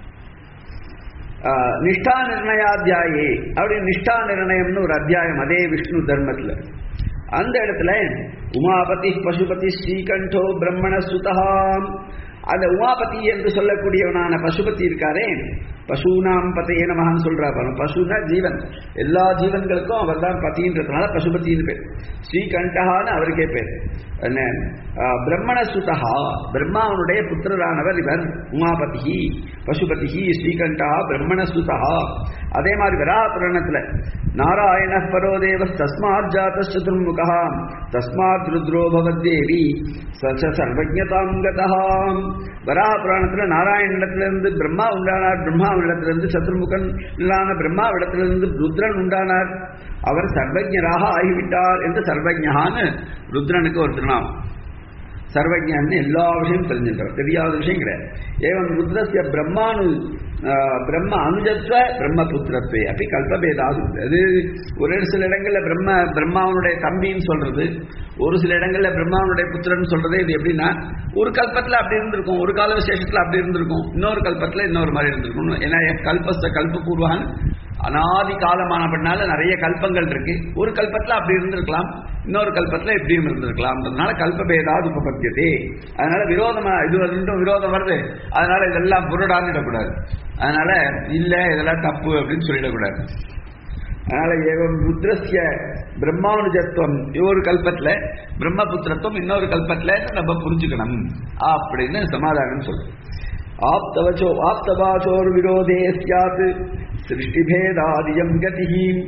ஆஹ், நிஷ்டா நிர்ணயாத்தியாயே அப்படி நிஷ்டா நிர்ணயம்னு ஒரு அத்தியாயம் அதே விஷ்ணு தர்மத்துல அந்த இடத்துல உமாபதி பசுபதி ஸ்ரீகண்டோ பிரம்மண சுதகாம் அந்த உமாபதி என்று சொல்லக்கூடியவனான பசுபதி இருக்காரே பசுனாம் பதையே நமகான்னு சொல்றாரு பாருங்க. பசுனா ஜீவன் எல்லா ஜீவன்களுக்கும் அவர் தான் பதின்றதுனால பசுபதினு பேர் ஸ்ரீகண்டகான்னு அவருக்கே பேர் என்ன ஆஹ், பிரம்மண சுதகா பிரம்மாவனுடைய புத்திரரானவர் இவர் உமாபதி பசுபதி ஸ்ரீகண்டா பிரம்மண சுதகா அதே மாதிரி வராக புராணத்துல நாராயண பரோ தேவ தஸ்மாத் ஜாத சதுர்முகா தஸ்மாத் ருத்ரோ பவத்தேவி ச சர்வஜதாம் கதஹாம் வராக புராணத்துல நாராயணனிடத்திலிருந்து பிரம்மா உண்டானார் பிரம்மாவிடத்திலிருந்து சத்ருமுகன் இல்லான பிரம்மாவிடத்திலிருந்து ருத்ரன் உண்டானார் அவர் சர்வஜராக ஆகிவிட்டார் என்று சர்வஜகான்னு ருத்ரனுக்கு ஒரு திருநாமம் சர்வஜான்னு எல்லா விஷயம் தெரிஞ்சிருக்கார் தெரியாத விஷயம் கிடையாது ஏவம் ருத்ரஸ்ய பிரம்மானு ஆஹ், பிரம்ம அனுஜத்வ பிரம்மபுத்திரத்வே அப்படி கல்பபேதாது அது ஒரு சில இடங்கள்ல பிரம்ம பிரம்மாவனுடைய தம்பின்னு சொல்றது ஒரு சில இடங்கள்ல பிரம்மாவனுடைய புத்திரன் சொல்றது இது எப்படின்னா ஒரு கல்பத்துல அப்படி இருந்திருக்கும் ஒரு கால விசேஷத்துல அப்படி இருந்திருக்கும் இன்னொரு கல்பத்துல இன்னொரு மாதிரி இருந்திருக்கும் ஏன்னா கல்பஸ்த கல்பபூர்வான் அனாதி காலமானபடினால நிறைய கல்பங்கள் இருக்கு ஒரு கல்பத்துல அப்படி இருந்திருக்கலாம் இன்னொரு கல்பத்துல இப்படியும் இருந்திருக்கலாம்ன்றதுனால கல்பபேதாது உபபத்தியதே அதனால விரோதமா இது ரெண்டும் விரோதம் வருது அதனால இதெல்லாம் புருடான்னு இடக்கூடாது அதனால இல்ல இதெல்லாம் தப்பு அப்படின்னு சொல்லிடக்கூடாது அதனால ஏவம் ருத்ரஸ்ய பிரம்மானுஜத்துவம் ஒரு கல்பத்துல பிரம்மபுத்திரத்துவம் இன்னொரு கல்பத்துல நம்ம புரிஞ்சுக்கணும் அப்படின்னு சமாதானம் சொல்றோம் ஆப்தவச்சோ ஆப்தவாச்சோர் விரோதே ஸ்யாத் சிருஷ்டிபேதாதியம் கதி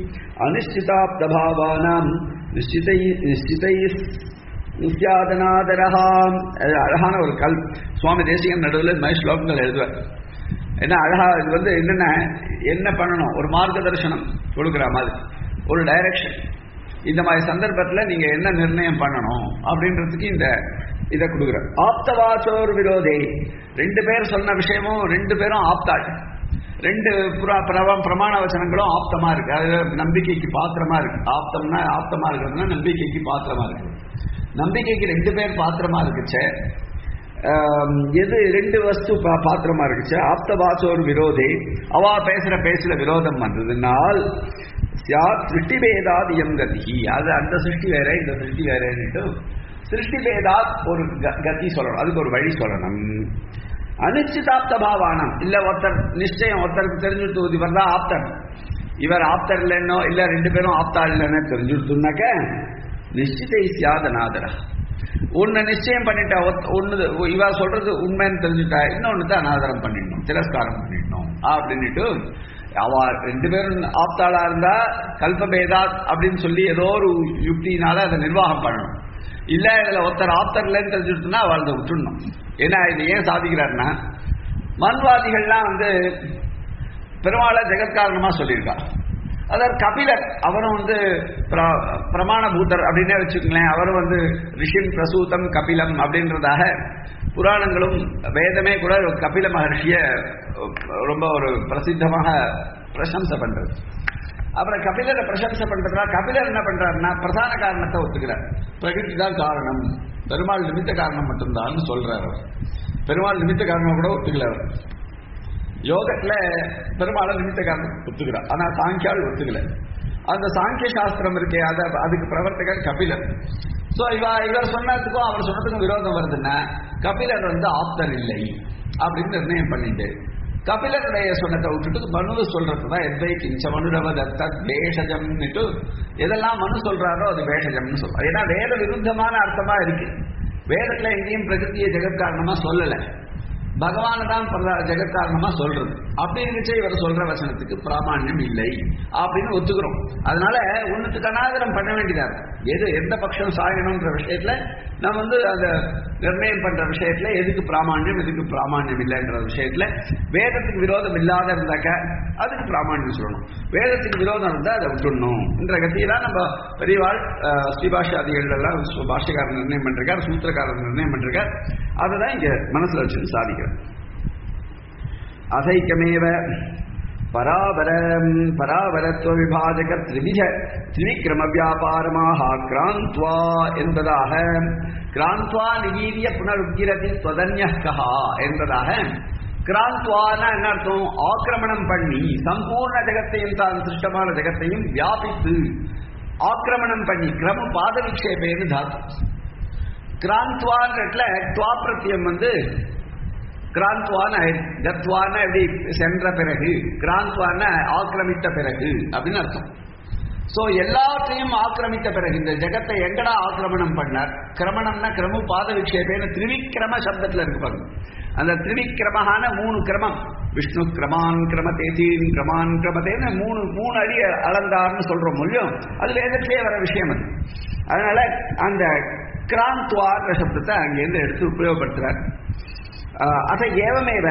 அனிஷ்டிதாப்தபாவானாம் நிஷ்டிதை நிஷ்டிதை நித்யாதனாதரஹாம் அது அழகான ஒரு கல் சுவாமி தேசிகன் நடுவில் இந்த மாதிரி ஸ்லோகங்கள் எழுதுவார் என்ன அழகா இது வந்து என்னென்ன என்ன பண்ணணும் ஒரு மார்க்க தரிசனம் கொடுக்குற மாதிரி ஒரு டைரக்ஷன் இந்த மாதிரி சந்தர்ப்பத்தில் நீங்க என்ன நிர்ணயம் பண்ணணும் அப்படின்றதுக்கு இந்த இதை கொடுக்குறார் ஆப்தவாச்சோர் விரோதே ரெண்டு பேர் சொன்ன விஷயமும் ரெண்டு பேரும் ஆப்தாள் ரெண்டு புரா பிரவ- பிரமாண வச்சனங்களும் ஆப்தமா இருக்கு அது நம்பிக்கைக்கு பாத்திரமா இருக்கு ஆப்தம்னா ஆப்தமா இருக்கிறதுனா நம்பிக்கைக்கு பாத்திரமா இருக்கு நம்பிக்கைக்கு ரெண்டு பேர் பாத்திரமா இருக்குச்சே ஆம், எது ரெண்டு வஸ்து பா- பாத்திரமா இருக்குச்சு ஆப்த வாசோர் விரோதே அவா பேசுற பேசுற விரோதம் வந்ததுனால் சியாத் சிருஷ்டி பேதாத் எம் கதி அது அந்த சிருஷ்டி வேற இந்த சிருஷ்டி வேறன்னுட்டு சிருஷ்டி பேதாத் ஒரு க- கதி சொல்லணும் அதுக்கு ஒரு வழி சொல்லணும் அனிச்சிதாப்த பாவானம் இல்ல ஒருத்தர் நிச்சயம் ஒருத்தருக்கு தெரிஞ்சுட்டு இவர் தான் ஆப்தர் இவர் ஆப்தர் இல்லைன்னோ இல்ல ரெண்டு பேரும் ஆப்தா இல்லைன்னு தெரிஞ்சுட்டுனாக்க நிச்சிதை சியாதநாதரா ஒன்னு நிச்சயம் பண்ணிட்டா ஒத்- ஒண்ணு இவ சொல்றது உண்மைன்னு தெரிஞ்சுட்டா இன்னொன்னு தான் அனாதரம் பண்ணிடணும் திரஸ்காரம் பண்ணிடணும் அப்படின்னுட்டு அவ ரெண்டு பேரும் ஆப்தாளா இருந்தா கல்பபேதா அப்படின்னு சொல்லி ஏதோ ஒரு யுக்தினால அதை நிர்வாகம் பண்ணணும் இல்ல இதுல ஒருத்தர் ஆப்தர் இல்லைன்னு தெரிஞ்சுட்டுனா அவள் அதை விட்டுடணும் ஏன்னா இது ஏன் சாதிக்கிறாருன்னா மன்வாதிகள்லாம் வந்து பெருமாளை ஜெகத்காரணமா சொல்லியிருக்கா அதாவது கபிலர் அவரும் வந்து பிர- பிரமாண பூத்தர் அப்படின்னே வச்சுக்கங்களேன் அவரும் வந்து ரிஷின் பிரசூதம் கபிலம் அப்படின்றதாக புராணங்களும் வேதமே கூட கபில மகர்ஷிய ரொம்ப ஒரு பிரசித்தமாக பிரசம்சை பண்றது அப்புறம் கபிலரை பிரசம்சை பண்றதுனா கபிலர் என்ன பண்றாருன்னா பிரதான காரணத்தை ஒத்துக்கிறார் பிரகிருதி தான் காரணம் பெருமாள் நிமித்த காரணம் மட்டும்தான் சொல்றாரு அவர். பெருமாள் நிமித்த காரணம் கூட ஒத்துக்கல அவர் யோகத்துல பெரும்பால நிமித்த காரணம் ஒத்துக்கிறார் ஆனா சாங்கியால் ஒத்துக்கல அந்த சாங்கிய சாஸ்திரம் இருக்கே அத அதுக்கு பிரவர்த்தகர் கபிலர் சோ இவ இவர் சொன்னதுக்கும் அவர் சொன்னதுக்கும் விரோதம் வருதுன்னா கபிலர் வந்து ஆப்தர் இல்லை அப்படின்னு நிர்ணயம் பண்ணிட்டு கபிலருடைய சொன்னதை விட்டுட்டு மனு சொல்றதுதான் எத்தை கிஞ்ச மனுரவ தத்தத் வேஷஜம்னுட்டு எதெல்லாம் மனு சொல்றாரோ அது வேஷஜம்னு சொல்றாரு ஏன்னா வேத விருத்தமான அர்த்தமா இருக்கு வேதத்துல எங்கேயும் பிரகிருதியை ஜெகத்காரணமா சொல்லலை பகவான தான் பிரதா- ஜெகத்காரணமா சொல்றது அப்படி இருந்துச்சு இவர் சொல்ற வசனத்துக்கு பிராமாண்யம் இல்லை அப்படின்னு ஒத்துக்கிறோம் அதனால ஒண்ணுத்துக்கு அனாதரம் பண்ண வேண்டியதா இருக்கு. எது எந்த பட்சம் சாயணும்ன்ற விஷயத்துல நம்ம வந்து அந்த நிர்ணயம் பண்ற விஷயத்துல எதுக்கு பிராமாண்யம் எதுக்கு பிராமாண்யம் இல்லைன்ற விஷயத்துல வேதத்துக்கு விரோதம் இல்லாத இருந்தாக்க அதுக்கு பிராமாண்யம் சொல்லணும் வேதத்துக்கு விரோதம் இருந்தா அதை விட்டுடணும் என்ற கத்தியெல்லாம் நம்ம பெரியவாள் அஹ், ஸ்ரீபாஷாதிகள் எல்லாம் சு- பாஷ்யக்காரர் நிர்ணயம் பண்ணிருக்கார் சூத்திரக்காரர் நிர்ணயம் பண்ணிருக்கார் அதுதான் இங்க மனசுல வச்சு சாதிக்கிறோம் அசைக்கமேவ பராபரம் பராபரத்துவ விபாஜக திரிவிஜ திரிவிக்ரம வியாபாரமாக கிராந்த்வா என்பதாக கிராந்த்வா நிகீரிய புனருக்கிரதி துவதன்யகா என்பதாக கிராந்த்வான என்ன அர்த்தம் ஆக்கிரமணம் பண்ணி சம்பூர்ண ஜெகத்தையும் தான் சிருஷ்டமான ஜெகத்தையும் வியாபித்து ஆக்கிரமணம் பண்ணி கிரம பாத விக்ஷேபேன்னு தாத்து கிராந்த்வான்ற துவா பிரத்தியம் வந்து கிராந்த்வான தத்வான எப்படி சென்ற பிறகு கிராந்த்வான ஆக்கிரமித்த பிறகு அப்படின்னு அர்த்தம் சோ எல்லாத்தையும் ஆக்கிரமித்த பிறகு இந்த ஜெகத்தை எங்கடா ஆக்கிரமணம் பண்ணார் கிரமணம்னா கிரமு பாத விக்ஷேபேன திரிவிக்ரம சப்தத்துல இருக்கு பாருங்க அந்த திரிவிக்ரமமான மூணு கிரமம் விஷ்ணு கிரமான் கிரமதே தீன் கிரமான் கிரமதேன்னு மூணு மூணு அடி அளந்தார்னு சொல்றோம் மூலியம் அது வேதத்திலே வர விஷயம் அது அதனால அந்த கிராந்த்வான்ற சப்தத்தை அங்கேருந்து எடுத்து உபயோகப்படுத்துறார் ஆஹ் அத ஏவமேவ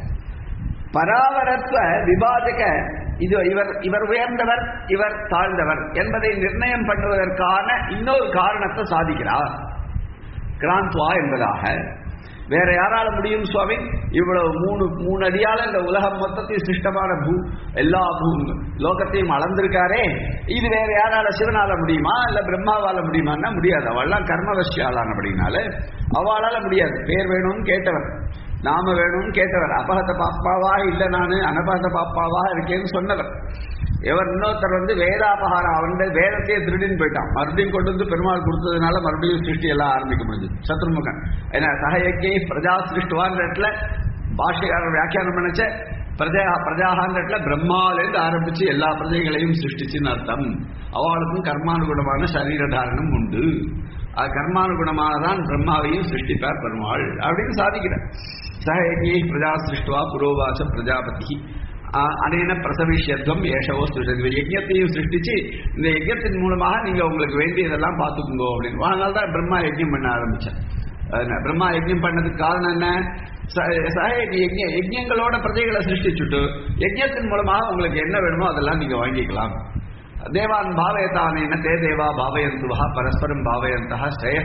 பராவரத்வ விபாஜக இது இவர் இவர் உயர்ந்தவர் இவர் தாழ்ந்தவர் என்பதை நிர்ணயம் பண்ணுவதற்கான இன்னொரு காரணத்தை சாதிக்கிறார் கிராந்த்வா என்பதாக வேற யாரால முடியும் சுவாமி இவ்வளவு மூணு மூணு அடியால இந்த உலகம் மொத்தத்தையும் சிருஷ்டமான பூ எல்லா பூ லோகத்தையும் அளந்திருக்காரே இது வேற யாரால சிவனால முடியுமா இல்ல பிரம்மாவால முடியுமான்னா முடியாது அவள்லாம் கர்மவசியாளானபடினால அவளால முடியாது பேர் வேணும்னு கேட்டவர் நாம வேணும்னு கேட்டவர் அபகத பாப்பாவா இல்ல நானு அனபகத பாப்பாவா இருக்கேன்னு சொன்னவர் இவர் இன்னொருத்தர் வந்து வேதாபகாரம் அவருடைய வேதத்தையே திருடின்னு போயிட்டான் மறுபடியும் கொண்டு வந்து பெருமாள் கொடுத்ததுனால மறுபடியும் சிருஷ்டி எல்லாம் ஆரம்பிக்க முடிஞ்சது சத்ருமுகன் ஏன்னா சகயக்கே பிரஜா சிருஷ்டுவான்ற இடத்துல பாஷ்யக்காரர் வியாக்கியானம் பண்ணச்ச பிரஜா பிரஜாகான்ற இடத்துல பிரம்மாலேருந்து ஆரம்பிச்சு எல்லா பிரஜைகளையும் சிருஷ்டிச்சுன்னு அர்த்தம் அவளுக்கும் கர்மானுகுணமான சரீர தாரணம் உண்டு அது கர்மானுகுணமானதான் பிரம்மாவையும் சிருஷ்டிப்பார் பெருமாள் அப்படின்னு சாதிக்கிறார் சகயக்கே பிரஜா சிருஷ்டுவா புரோவாச பிரஜாபதி ஆஹ் அனேன பிரசவிஷ்யத்துவம் ஏஷவோ சிருஷ்டி யஜ்யத்தையும் சிருஷ்டிச்சு இந்த யஜ்யத்தின் மூலமாக நீங்க உங்களுக்கு வேண்டியதெல்லாம் பார்த்துக்குங்கோ அப்படின்னு அதனால தான் பிரம்மா யஜ்யம் பண்ண ஆரம்பிச்சேன் அதனால பிரம்மா யஜ்யம் பண்ணதுக்கு காரணம் என்ன ச- சக யஜ்ய யஜ்யங்களோட பிரஜைகளை சிருஷ்டிச்சுட்டு யஜ்யத்தின் மூலமாக உங்களுக்கு என்ன வேணுமோ அதெல்லாம் நீங்க வாங்கிக்கலாம் தேவான் பாவயத்தானேன தே தேவா பாவயந்துவா பரஸ்பரம் பாவயந்தா ஸ்ரேய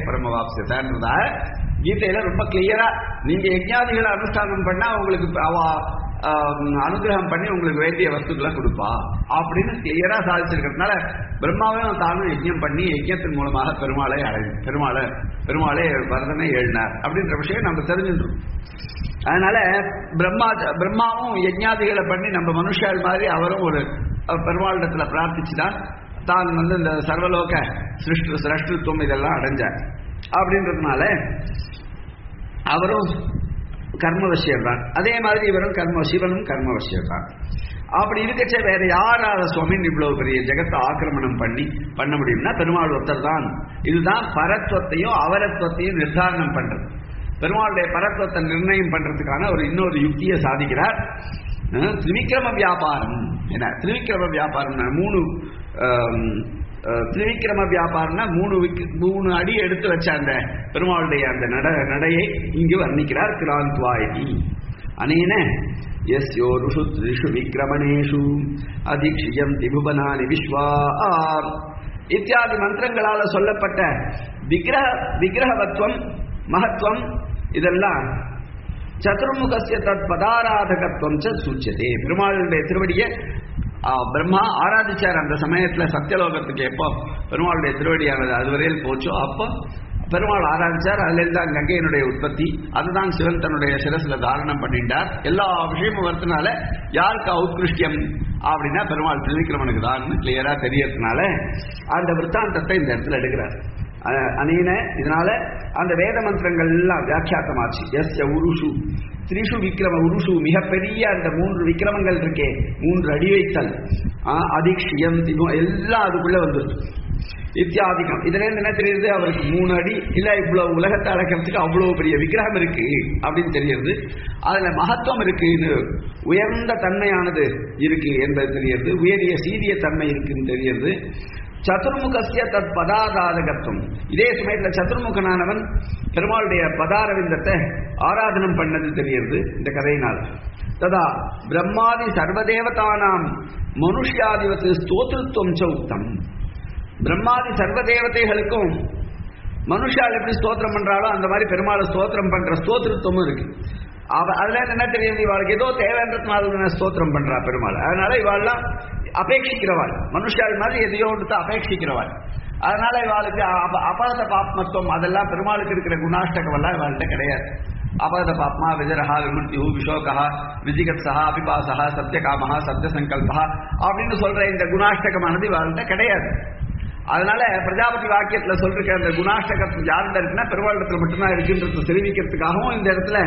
பரமவாப்சியதான்றதா கீதையில ரொம்ப கிளியரா நீங்க யஜ்ஞாதிகளை அனுஷ்டானம் பண்ணா உங்களுக்கு அவ ஆம், அனுகிரகம் பண்ணி உங்களுக்கு வேண்டிய வஸ்துக்களை கொடுப்பா அப்படின்னு கிளியரா சாதிச்சிருக்கிறதுனால பிரம்மாவையும் தானும் யஜ்ஞம் பண்ணி யஜ்ஞத்தின் மூலமாக பெருமாளை அடை பெருமாளை பெருமாளை வரதனை எழுதினார் அப்படின்ற விஷயம் நம்ம தெரிஞ்சுட்டோம் அதனால பிரம்மா பிரம்மாவும் யஜ்ஞாதிகளை பண்ணி நம்ம மனுஷால் மாதிரி அவரும் ஒரு அஹ், பெருமாளிடத்துல பிரார்த்திச்சுதான் தான் வந்து இந்த சர்வலோக சிருஷ்டி சிரஷ்டித்துவம் இதெல்லாம் அடைஞ்சார் அப்படின்றதுனால அவரும் கர்மவசியர் தான் அதே மாதிரி இவரும் கர்ம சிவனும் கர்மவசியர் தான் அப்படி இருக்கச்சே வேற யாரால சுவாமின்னு இவ்வளவு பெரிய ஜெகத்தை ஆக்கிரமணம் பண்ணி பண்ண முடியும்னா பெருமாள் ஒருத்தர் தான் இதுதான் பரத்வத்தையும் அவரத்வத்தையும் நிர்தாரணம் பண்றது பெருமாளுடைய பரத்வத்தை நிர்ணயம் பண்றதுக்கான ஒரு இன்னொரு யுக்தியை சாதிக்கிறார் அஹ், திரிவிக்ரம வியாபாரம் என்ன திரிவிக்ரம வியாபாரம் மூணு ஆம், அஹ், திரிவிக்ரம வியாபாரம்னா மூணு விக்- மூணு அடி எடுத்து வச்ச அந்த பெருமாளுடைய அந்த நட நடையை இங்கு வர்ணிக்கிறார் கிராந்த்வாயி அனேன யஸ்யோருஷு த்ரிஷு விக்ரமணேஷு அதிக்ஷியம் திபுவனானி விஸ்வா இத்தியாதி மந்திரங்களால சொல்லப்பட்ட விக்கிரக விக்கிரகவத்வம் மகத்துவம் இதெல்லாம் சதுர்முகசிய தத் பதாராதகத்துவம் ச சூச்சதே பெருமாளுடைய திருவடியை ஆ, பிரம்மா ஆராதிச்சார் அந்த சமயத்துல சத்தியலோகத்துக்கு எப்போ பெருமாளுடைய திருவடியானது அதுவரையில் போச்சோ அப்போ பெருமாள் ஆராதிச்சார் அதுல தான் கங்கையினுடைய உற்பத்தி அதுதான் சிவன் தன்னுடைய சிரசுல தாரணம் பண்ணிட்டார் எல்லா விஷயமும் வரதுனால யாருக்கு உத்கிருஷ்டியம் அப்படின்னா பெருமாள் திருவிக்கிரமனுக்கு தான் கிளியரா தெரியறதுனால அந்த விற்த்தாந்தத்தை இந்த இடத்துல எடுக்கிறார் அஹ் அனீன இதனால அந்த வேத மந்திரங்கள் எல்லாம் வியாக்கியாத்தமாச்சு எஸ் உருஷு திரிஷு விக்ரம உருஷு மிகப்பெரிய அந்த மூன்று விக்ரமங்கள் இருக்கே மூன்று அடி வைத்தல் ஆஹ் அதிக்ஷியம் திபம் எல்லாம் அதுக்குள்ள வந்துருச்சு இத்தியாதிகம் இதுல இருந்து என்ன தெரியுது அவருக்கு மூணு அடி இல்ல இவ்வளவு உலகத்தை அடக்கிறதுக்கு அவ்வளவு பெரிய விக்கிரகம் இருக்கு அப்படின்னு தெரியுது அதுல மகத்துவம் இருக்குன்னு உயர்ந்த தன்மையானது இருக்கு என்பது தெரியுது உயரிய சீரிய தன்மை இருக்குன்னு தெரியுது சதுர்முகசிய தத் பதாதாரகத்துவம் இதே சமயத்துல சதுர்முகனானவன் பெருமாளுடைய பதாரவிந்தத்தை ஆராதனம் பண்ணது தெரியுது இந்த கதையினால் ததா பிரம்மாதி சர்வதேவதானாம் மனுஷ்யாதிவத்து ஸ்தோத்திருத்துவம் ச உக்தம் பிரம்மாதி சர்வ தேவதைகளுக்கும் மனுஷால் எப்படி ஸ்தோத்திரம் பண்றாளோ அந்த மாதிரி பெருமாளை ஸ்தோத்திரம் பண்ற ஸ்தோத்திரத்துவமும் இருக்கு அவ அதுல என்ன தெரியுது இவாளுக்கு ஏதோ தேவைன்றதுனால ஸ்தோத்திரம் பண்றா பெருமாள் அதனால இவாள்லாம் அபேட்சிக்கிறவாள் மனுஷால் மாதிரி எதையோ ஒன்று அபேட்சிக்கிறவாள் அதனால இவாளுக்கு அப- அபரத பாப்மத்துவம் அதெல்லாம் பெருமாளுக்கு இருக்கிற குணாஷ்டகம் எல்லாம் இவாள்கிட்ட கிடையாது அபரத பாப்மா விஜரஹா விமுர்த்தியு விஷோகா விஜிகத்ஸா அபிபாசா சத்தியகாமஹா சத்திய சங்கல்பா அப்படின்னு சொல்ற இந்த குணாஷ்டகமானது இவாள்கிட்ட கிடையாது அதனால பிரஜாபதி வாக்கியத்துல சொல்லிருக்க அந்த குணாஷ்டகத்து யார்கிட்ட இருக்குன்னா பெருமாளிடத்துல மட்டும்தான் இருக்குன்றது தெரிவிக்கிறதுக்காகவும் இந்த இடத்துல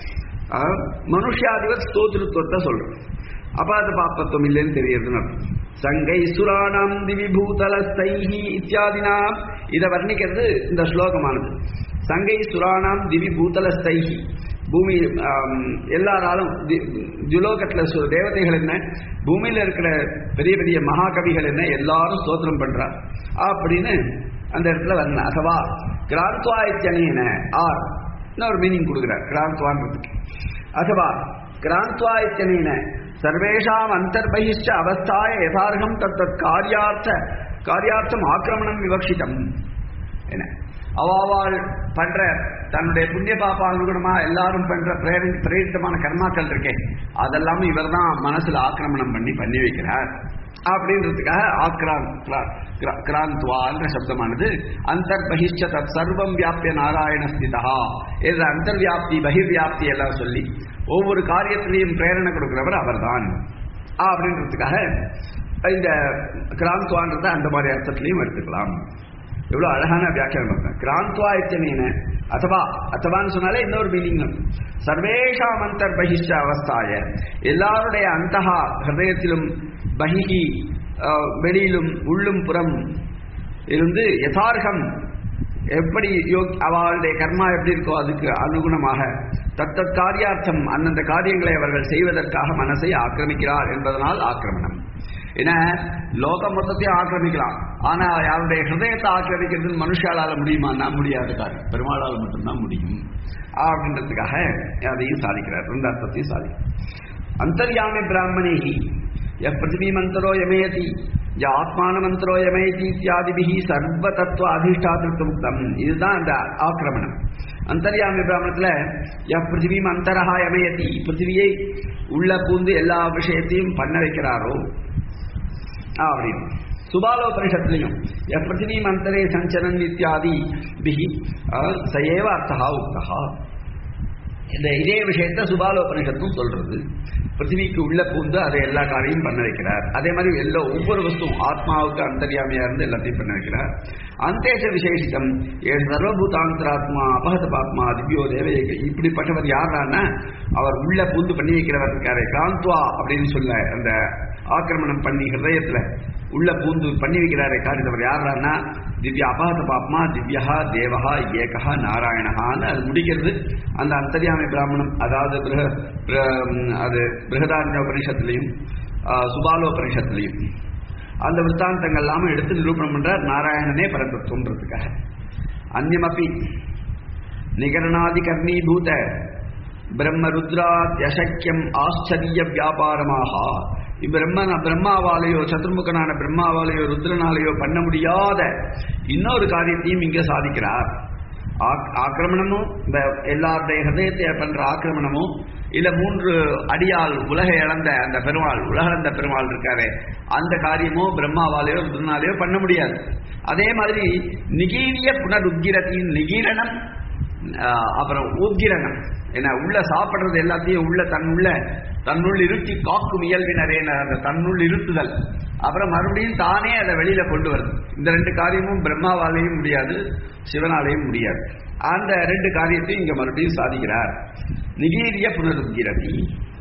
அஹ், மனுஷாதிபத் ஸ்தோத்திருத்துவத்தை சொல்றோம் அப்ப அது பாப்பத்துவம் இல்லைன்னு தெரியுதுன்னு அர்த்தம். சங்கை சுராணாம் திவிபூதலஸ்தைஹி இத்தியாதினாம் இதை வர்ணிக்கிறது இந்த ஸ்லோகமானது சங்கை சுராணாம் திவி பூதலஸ்தைஹி பூமி ஆம், எல்லாராலும் தி- துலோகத்துல சு- தேவதைகள் என்ன பூமியில இருக்கிற பெரிய பெரிய மகாகவிகள் என்ன எல்லாரும் ஸ்தோத்திரம் பண்றா அப்படின்னு அந்த இடத்துல வரணும் அதுவா கிராந்த்வாய்த்தனேன ஆர் இன்னொரு மீனிங் கொடுக்குறார் கிராந்த்வான்றதுக்கு அதுவா கிராந்த்வாய்த்தனேன சர்வேஷாம் அந்தர்பகிஷ்ட அவஸ்தாய யதார்த்தம் தத்தத் காரியார்த்த காரியார்த்தம் ஆக்கிரமணம் விவக்ஷிதம் என்ன அவாவாள் பண்ற தன்னுடைய புண்ணிய பாப்பானுகுணமா எல்லாரும் பண்ற பிரேரி பிரேரித்தமான கர்மாக்கள் இருக்கே அதெல்லாம் இவர் தான் மனசுல ஆக்கிரமணம் பண்ணி பண்ணி வைக்கிறார் அப்படின்றதுக்காக ஆக்ராந்த் கிரா- கிரா- கிராந்த்வான்ற சப்தமானது அந்தர்பகிஷ்ட தத் சர்வம் வியாபிய நாராயண ஸ்திதா இது அந்தர்வியாப்தி பகிர்வியாப்தி எல்லாம் சொல்லி ஒவ்வொரு காரியத்திலையும் பிரேரணை கொடுக்கிறவர் அவர்தான் அப்படின்றதுக்காக இந்த கிராந்த்வான்றதை அந்த மாதிரி அர்த்தத்திலையும் எடுத்துக்கலாம் எவ்வளவு அழகான வியாக்கியானம் பார்த்தேன் கிராந்த்வா இத்தனேன அத்தவா அத்தவான்னு சொன்னாலே இன்னொரு மீனிங் சர்வேஷாம் அந்தர் பகிஷ்ட அவஸ்தாய எல்லாருடைய அந்தகா ஹிருதயத்திலும் பகிஹி அஹ், வெளியிலும் உள்ளும் புறம் இருந்து யதார்த்தம் எப்படி யோக் அவளுடைய கர்மா எப்படி இருக்கோ அதுக்கு அனுகுணமாக தத்தத் காரியார்த்தம் அந்தந்த காரியங்களை அவர்கள் செய்வதற்காக மனசை ஆக்கிரமிக்கிறார் என்பதனால் ஆக்கிரமணம் ஏன்னா லோகம் மொத்தத்தையும் ஆக்கிரமிக்கலாம் ஆனா யாருடைய ஹிருதயத்தை ஆக்கிரமிக்கிறது மனுஷாலால முடியுமான்னா முடியாத காரியம் பெருமாளால் மட்டும்தான் முடியும் அப்படின்றதுக்காக அதையும் சாதிக்கிறார் ரெண்டு அர்த்தத்தையும் சாதிக்கிறார் அந்தர்யாமி பிராமணேகி எப்பிருத்திவீமந்தரோ யமேயதி ய ஆத்மானமந்திரோ யமேதி இத்தியாதிபிகி சர்வ தத்துவ அதிஷ்டாத்திருத்தம் இதுதான் அந்த ஆக்கிரமணம் அந்தர்யாமி பிராமணத்துல ய பிருத்திவியும் அந்தரஹா யமயதி பிருத்திவியை உள்ள பூந்து எல்லா விஷயத்தையும் பண்ண வைக்கிறாரோ அப்படின்னு சுபாலோபனிஷத்துலையும் ய பிருத்திவியும் அந்தரே சஞ்சரன் இத்தியாதி பிஹி அஹ், சயேவ அர்த்தா உக்தா இந்த இதே விஷயத்த சுபாலோபனிஷத்தும் சொல்றது பிருத்திவிக்கு உள்ள பூந்து அதை எல்லா காரியம் பண்ண வைக்கிறார் அதே மாதிரி எல்லா ஒவ்வொரு வஸ்துவும் ஆத்மாவுக்கு அந்தரியாமையா இருந்து எல்லாத்தையும் பண்ண வைக்கிறார் அந்தேஷ விசேஷித்தம் ஏ சர்வபூதாந்தராத்மா அபகத பாத்மா திவ்யோ தேவயேக இப்படிப்பட்டவர் யாரான்னா அவர் உள்ள பூந்து பண்ணி வைக்கிறவர் இருக்காரு காந்த்வா அப்படின்னு சொல்ல அந்த ஆக்கிரமணம் பண்ணி ஹிருதயத்துல உள்ள பூந்து பண்ணி வைக்கிறாரே காரியத்தவர் யாரான்னா திவ்ய அபகத பாப்மா திவ்யா தேவஹா ஏகஹா நாராயணஹான்னு அது முடிக்கிறது அந்த அந்தர்யாமி பிராமணம் அதாவது பிருக- பிர- ம், அது பிருகதாரண்ய உபனிஷத்துலையும் சுபாலோபனிஷத்துலையும் அந்த விற்த்தாந்தங்கள் எல்லாமே எடுத்து நிரூபணம் பண்றார் நாராயணனே பரதத்துவன்றதுக்காக அந்நியமப்பி நிகரணாதி கர்ணீபூத பிரம்ம ருத்ராத்யசக்கியம் ஆச்சரிய வியாபாரமாக இப்பிரம்மன் பிரம்மாவாலேயோ சதுர்முகனான பிரம்மாவாலேயோ ருத்ரனாலேயோ பண்ண முடியாத இன்னொரு காரியத்தையும் இங்க சாதிக்கிறார் ஆக்- ஆக்கிரமணமும் இந்த எல்லாருடைய ஹதயத்தை பண்ற ஆக்கிரமணமும் இல்ல மூன்று அடியால் உலகை இழந்த அந்த பெருமாள் உலகளந்த பெருமாள் இருக்காரு அந்த காரியமோ பிரம்மாவாலேயோ ருத்ரனாலேயோ பண்ண முடியாது அதே மாதிரி நிகீரிய புனருக்கிரத்தின் நிகீரணம் ஆஹ் அப்புறம் உக்கிரணம் என்ன உள்ள சாப்பிடுறது எல்லாத்தையும் உள்ள தன்னுள்ள தன்னுள் இருத்தி காக்கும் இயல்பினரேன அந்த தன்னுள் இருத்துதல் அப்புறம் மறுபடியும் தானே அதை வெளியில கொண்டு வருது இந்த ரெண்டு காரியமும் பிரம்மாவாலேயும் முடியாது சிவனாலேயும் முடியாது அந்த ரெண்டு காரியத்தையும் இங்க மறுபடியும் சாதிக்கிறார் நிகீரிய புனருக்கிரதி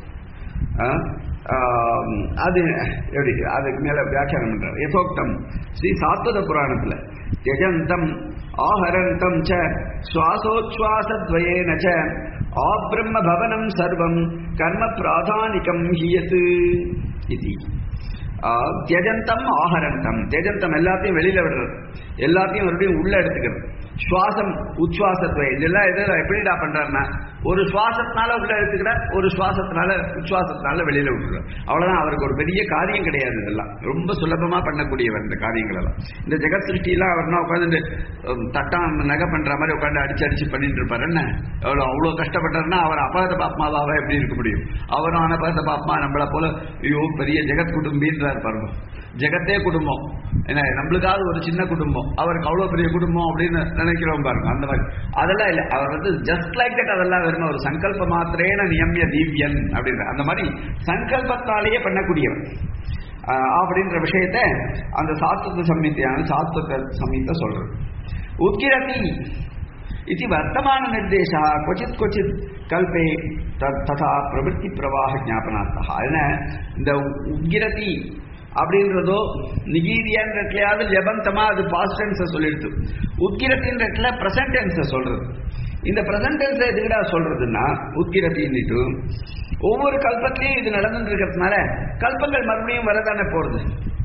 ஆஹ், ஆம், அது எப்படி அதுக்கு மேல வியாக்கியானம் பண்றார் யதோக்தம் ஸ்ரீ சாத்வத புராணத்துல தியஜந்தம் ஆஹரந்தம் ச சுவாசோச்வாசத்வயேன ச ஆப்ரம்ம பவனம் சர்வம் கர்ம பிராதானிகம் ஹியத் இது ஆஹ், தியஜந்தம் ஆஹரந்தம் தியஜந்தம் எல்லாத்தையும் வெளியில விடுறது எல்லாத்தையும் மறுபடியும் உள்ள எடுத்துக்கிறது சுவாசம் உச்சுவாசத்துவ இதெல்லாம் எதில் எப்படிடா பண்றாருன்னா ஒரு சுவாசத்தினால உள்ள எடுத்துக்கிற ஒரு சுவாசத்தினால உச்சுவாசத்தினால வெளியில விட்டுற அவ்வளவுதான் அவருக்கு ஒரு பெரிய காரியம் கிடையாது இதெல்லாம் ரொம்ப சுலபமா பண்ணக்கூடியவர் இந்த காரியங்கள் எல்லாம் இந்த ஜெகத் சிருஷ்டியெல்லாம் அவர்னா உட்காந்து தட்டான் நகை பண்ற மாதிரி உட்காந்து அடிச்சு அடிச்சு பண்ணிட்டு இருப்பாரு என்ன எவ்வளவு அவ்வளவு கஷ்டப்பட்டாருன்னா அவர் அபகத பாப்மாவாக எப்படி இருக்க முடியும் அவரும் அனபகத பாப்மா நம்மளை போல ஐயோ பெரிய ஜெகத் குடும்பின்றார் பாருங்க ஜெகத்தே குடும்பம் என்ன நம்மளுக்காவது ஒரு சின்ன குடும்பம் அவருக்கு அவ்வளவு பெரிய குடும்பம் அப்படின்னு நினைக்கிறோம் பாருங்க அந்த மாதிரி அதெல்லாம் இல்லை அவர் வந்து ஜஸ்ட் லைக் தட் அதெல்லாம் வெறும் ஒரு சங்கல்ப மாத்திரேன நியமிய தீவ்யன் அப்படின்ற அந்த மாதிரி சங்கல்பத்தாலேயே பண்ணக்கூடியவர் ஆஹ் அப்படின்ற விஷயத்தை அந்த சாத்துவ சம்மித்தையான சாத்துவ சம்மித்தை சொல்றது உத்கிரதி இது வர்த்தமான நிர்தேசா கொச்சித் கொச்சித் கல்பே தத் ததா பிரவೃತ್ತಿ பிரவாக ஞாபனார்த்தா என்ன இந்த உத்கிரதி அப்படின்றதோ நிகீரியன்றதுலையாவது லெபந்தமா அது பாஸ்ட் டென்ஸை சொல்லிடுது உத்கிரத்தின்றதுல ப்ரெசன்ட் டென்ஸை சொல்றது இந்த ப்ரெசன்ட் டென்ஸை எதுக்குடா சொல்றதுன்னா உத்கிரத்தின்னுட்டு ஒவ்வொரு கல்பத்திலையும் இது நடந்துட்டு இருக்கிறதுனால கல்பங்கள் மறுபடியும் வரதானே போறது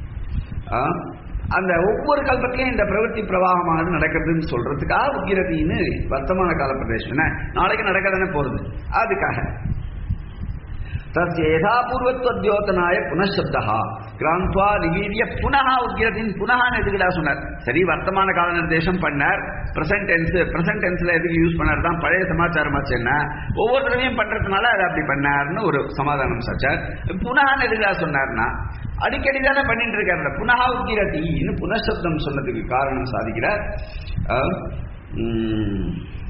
ஆ? அந்த ஒவ்வொரு கல்பத்திலையும் இந்த பிரவೃತ್ತಿ பிரவாகமானது நடக்கிறதுன்னு சொல்றதுக்காக உக்கிரதின்னு வர்த்தமான கால பிரதேசம் என்ன? நாளைக்கு நடக்க தானே போறது அதுக்காக தஸ்ய யதாபூர்வத்வத்யோதனாய புனഃசப்தா கிராந்த்வா நிகீரிய புனः உக்கிரத்தின் புனகான்னு எதுக்குடா சொன்னார் சரி வர்த்தமான கால நிர்தேசம் பண்ணார் பிரசன்ட் டென்ஸ் பிரசன்ட் டென்ஸ்ல எதுக்கு யூஸ் பண்ணார் தான் பழைய சமாச்சாரமாச்சு என்ன ஒவ்வொரு தடவையும் பண்றதுனால அதை அப்படி பண்ணார்னு ஒரு சமாதானம் சாச்சார் புனகான்னு எதுக்குடா சொன்னார்னா அடிக்கடி தானே பண்ணிட்டு இருக்காரு புனகா உக்கிரதி இன்னும் புனഃசப்தம் சொன்னதுக்கு காரணம் சாதிக்கிறார் அஹ், உம்,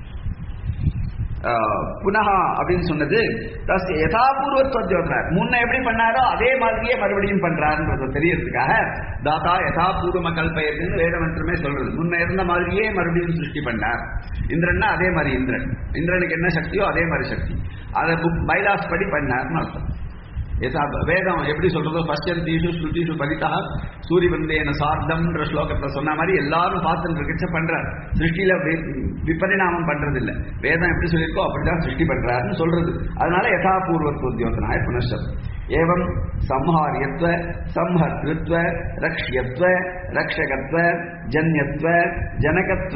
அஹ், புனகா அப்படின்னு சொன்னது தஸ் யதாபூர்வத்வத்யோதனார் முன்ன எப்படி பண்ணாரோ அதே மாதிரியே மறுபடியும் பண்றாருன்றது தெரியறதுக்காக தாத்தா யதாபூர்வம கல்பயத்துன்னு வேத மந்திரமே சொல்றது முன்ன இருந்த மாதிரியே மறுபடியும் சிருஷ்டி பண்ணார் இந்திரன்னா அதே மாதிரி இந்திரன் இந்திரனுக்கு என்ன சக்தியோ அதே மாதிரி சக்தி அதை புக் பைலாஸ் படி பண்ணார்னு அர்த்தம் யதா வேதம் எப்படி சொல்றதோ பஷ்யந்தீஷு ஸ்ருதிஷு பரிதா சூரிய வந்தேன சார்த்தம்ன்ற ஸ்லோகத்தை சொன்ன மாதிரி எல்லாரும் பார்த்துட்டு இருக்கச்ச பண்றார் சிருஷ்டியில வி- விபரிணாமம் பண்றது இல்ல வேதம் எப்படி சொல்லியிருக்கோ அப்படிதான் சிருஷ்டி பண்றாருன்னு சொல்றது அதனால யதாபூர்வத்வோத்யோதனாய புனஷம் ஏவம் சம்ஹாரியத்வ சம்ஹர்த்ருத்வ ரக்ஷ்யத்வ ரக்ஷகத்வ ஜன்யத்வ ஜனகத்வ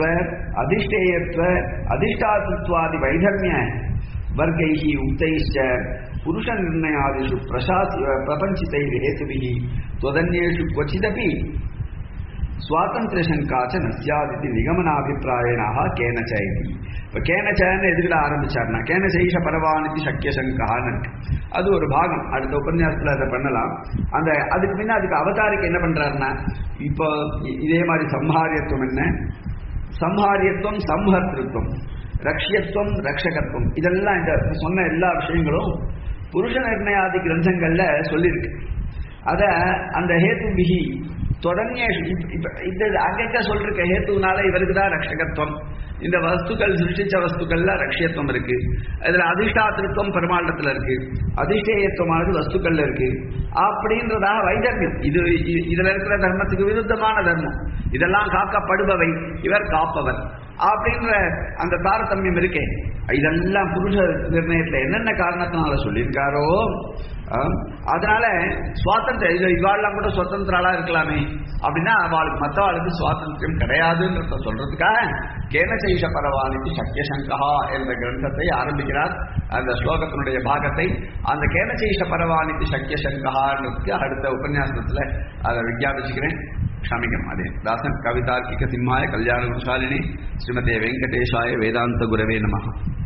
அதிஷ்டேயத்வ அதிஷ்டாதித்வாதி வைதர்மிய वर्गैः उक्तैश्च புருஷ நிர்ணயாதிஷு பிரசாசி பிரபஞ்சிதை ஹேத்துபிகி துவதன்யேஷு क्वचिदपि சுவாதந்திரசங்காச்ச நசியாதிதி நிகமனாபிப்பிராயனாக கேனச்ச இது இப்போ கேனச்சன்னு எதுக்கிட ஆரம்பிச்சார்னா கேனச்சைஷ பரவானிதி சக்கிய சங்கான்னு இருக்கு அது ஒரு பாகம் அடுத்த உபன்யாசத்தில் அதை பண்ணலாம் அந்த அதுக்கு முன்ன அதுக்கு அவதாரிக்கு என்ன பண்றாருன்னா இப்போ இ- இதே மாதிரி சம்ஹாரியத்துவம் என்ன சம்ஹாரியத்துவம் சம்ஹர்த்திருத்தம் ரக்ஷியத்துவம் ரக்ஷகத்துவம் இதெல்லாம் இந்த சொன்ன எல்லா விஷயங்களும் புருஷ நிர்ணயாதி கிரந்தங்கள்ல சொல்லியிருக்கு அத அந்த ஹேத்து பிகி தொடர்ந்து இந்த அங்கங்க சொல்லிருக்க ஹேத்துனால இவருக்கு தான் ரக்ஷகத்துவம் இந்த வஸ்துக்கள் சிருஷ்டிச்ச வஸ்துக்கள்ல ரக்ஷியத்துவம் இருக்கு இதுல அதிஷ்டாத்திருத்தம் பெருமாண்டத்துல இருக்கு அதிஷ்டேயத்துவமானது வஸ்துக்கள்ல இருக்கு அப்படின்றதாக வைதர்மியம் இது இ- இதுல இருக்கிற தர்மத்துக்கு விருத்தமான தர்மம் இதெல்லாம் காக்கப்படுபவை இவர் காப்பவர் அப்படின்ற அந்த தாரதமியம் இருக்கே இதெல்லாம் புருஷ நிர்ணயத்துல என்னென்ன காரணத்தினால சொல்லியிருக்காரோ ஆம், அதனால சுவாதந்திரம் இது இவாள்லாம் கூட சுதந்திராளா இருக்கலாமே அப்படின்னா அவளுக்கு மற்றவாளுக்கு சுவாதந்திரம் கிடையாதுன்றத சொல்றதுக்காக கேனசைஷ பரவானிக்கு சக்கியசங்கா என்ற கிரந்தத்தை ஆரம்பிக்கிறார் அந்த ஸ்லோகத்தினுடைய பாகத்தை அந்த கேனசைஷ பரவானிக்கு சக்கியசங்கான்றதுக்கு அடுத்த உபன்யாசத்துல அதை விஞ்ஞாபிச்சுக்கிறேன் க்ஷமிக்கணும் அதே தாசன் கவிதார்க்கிக சிம்மாய கல்யாண குணசாலினி ஸ்ரீமதே வெங்கடேஷாய வேதாந்த குரவே நமः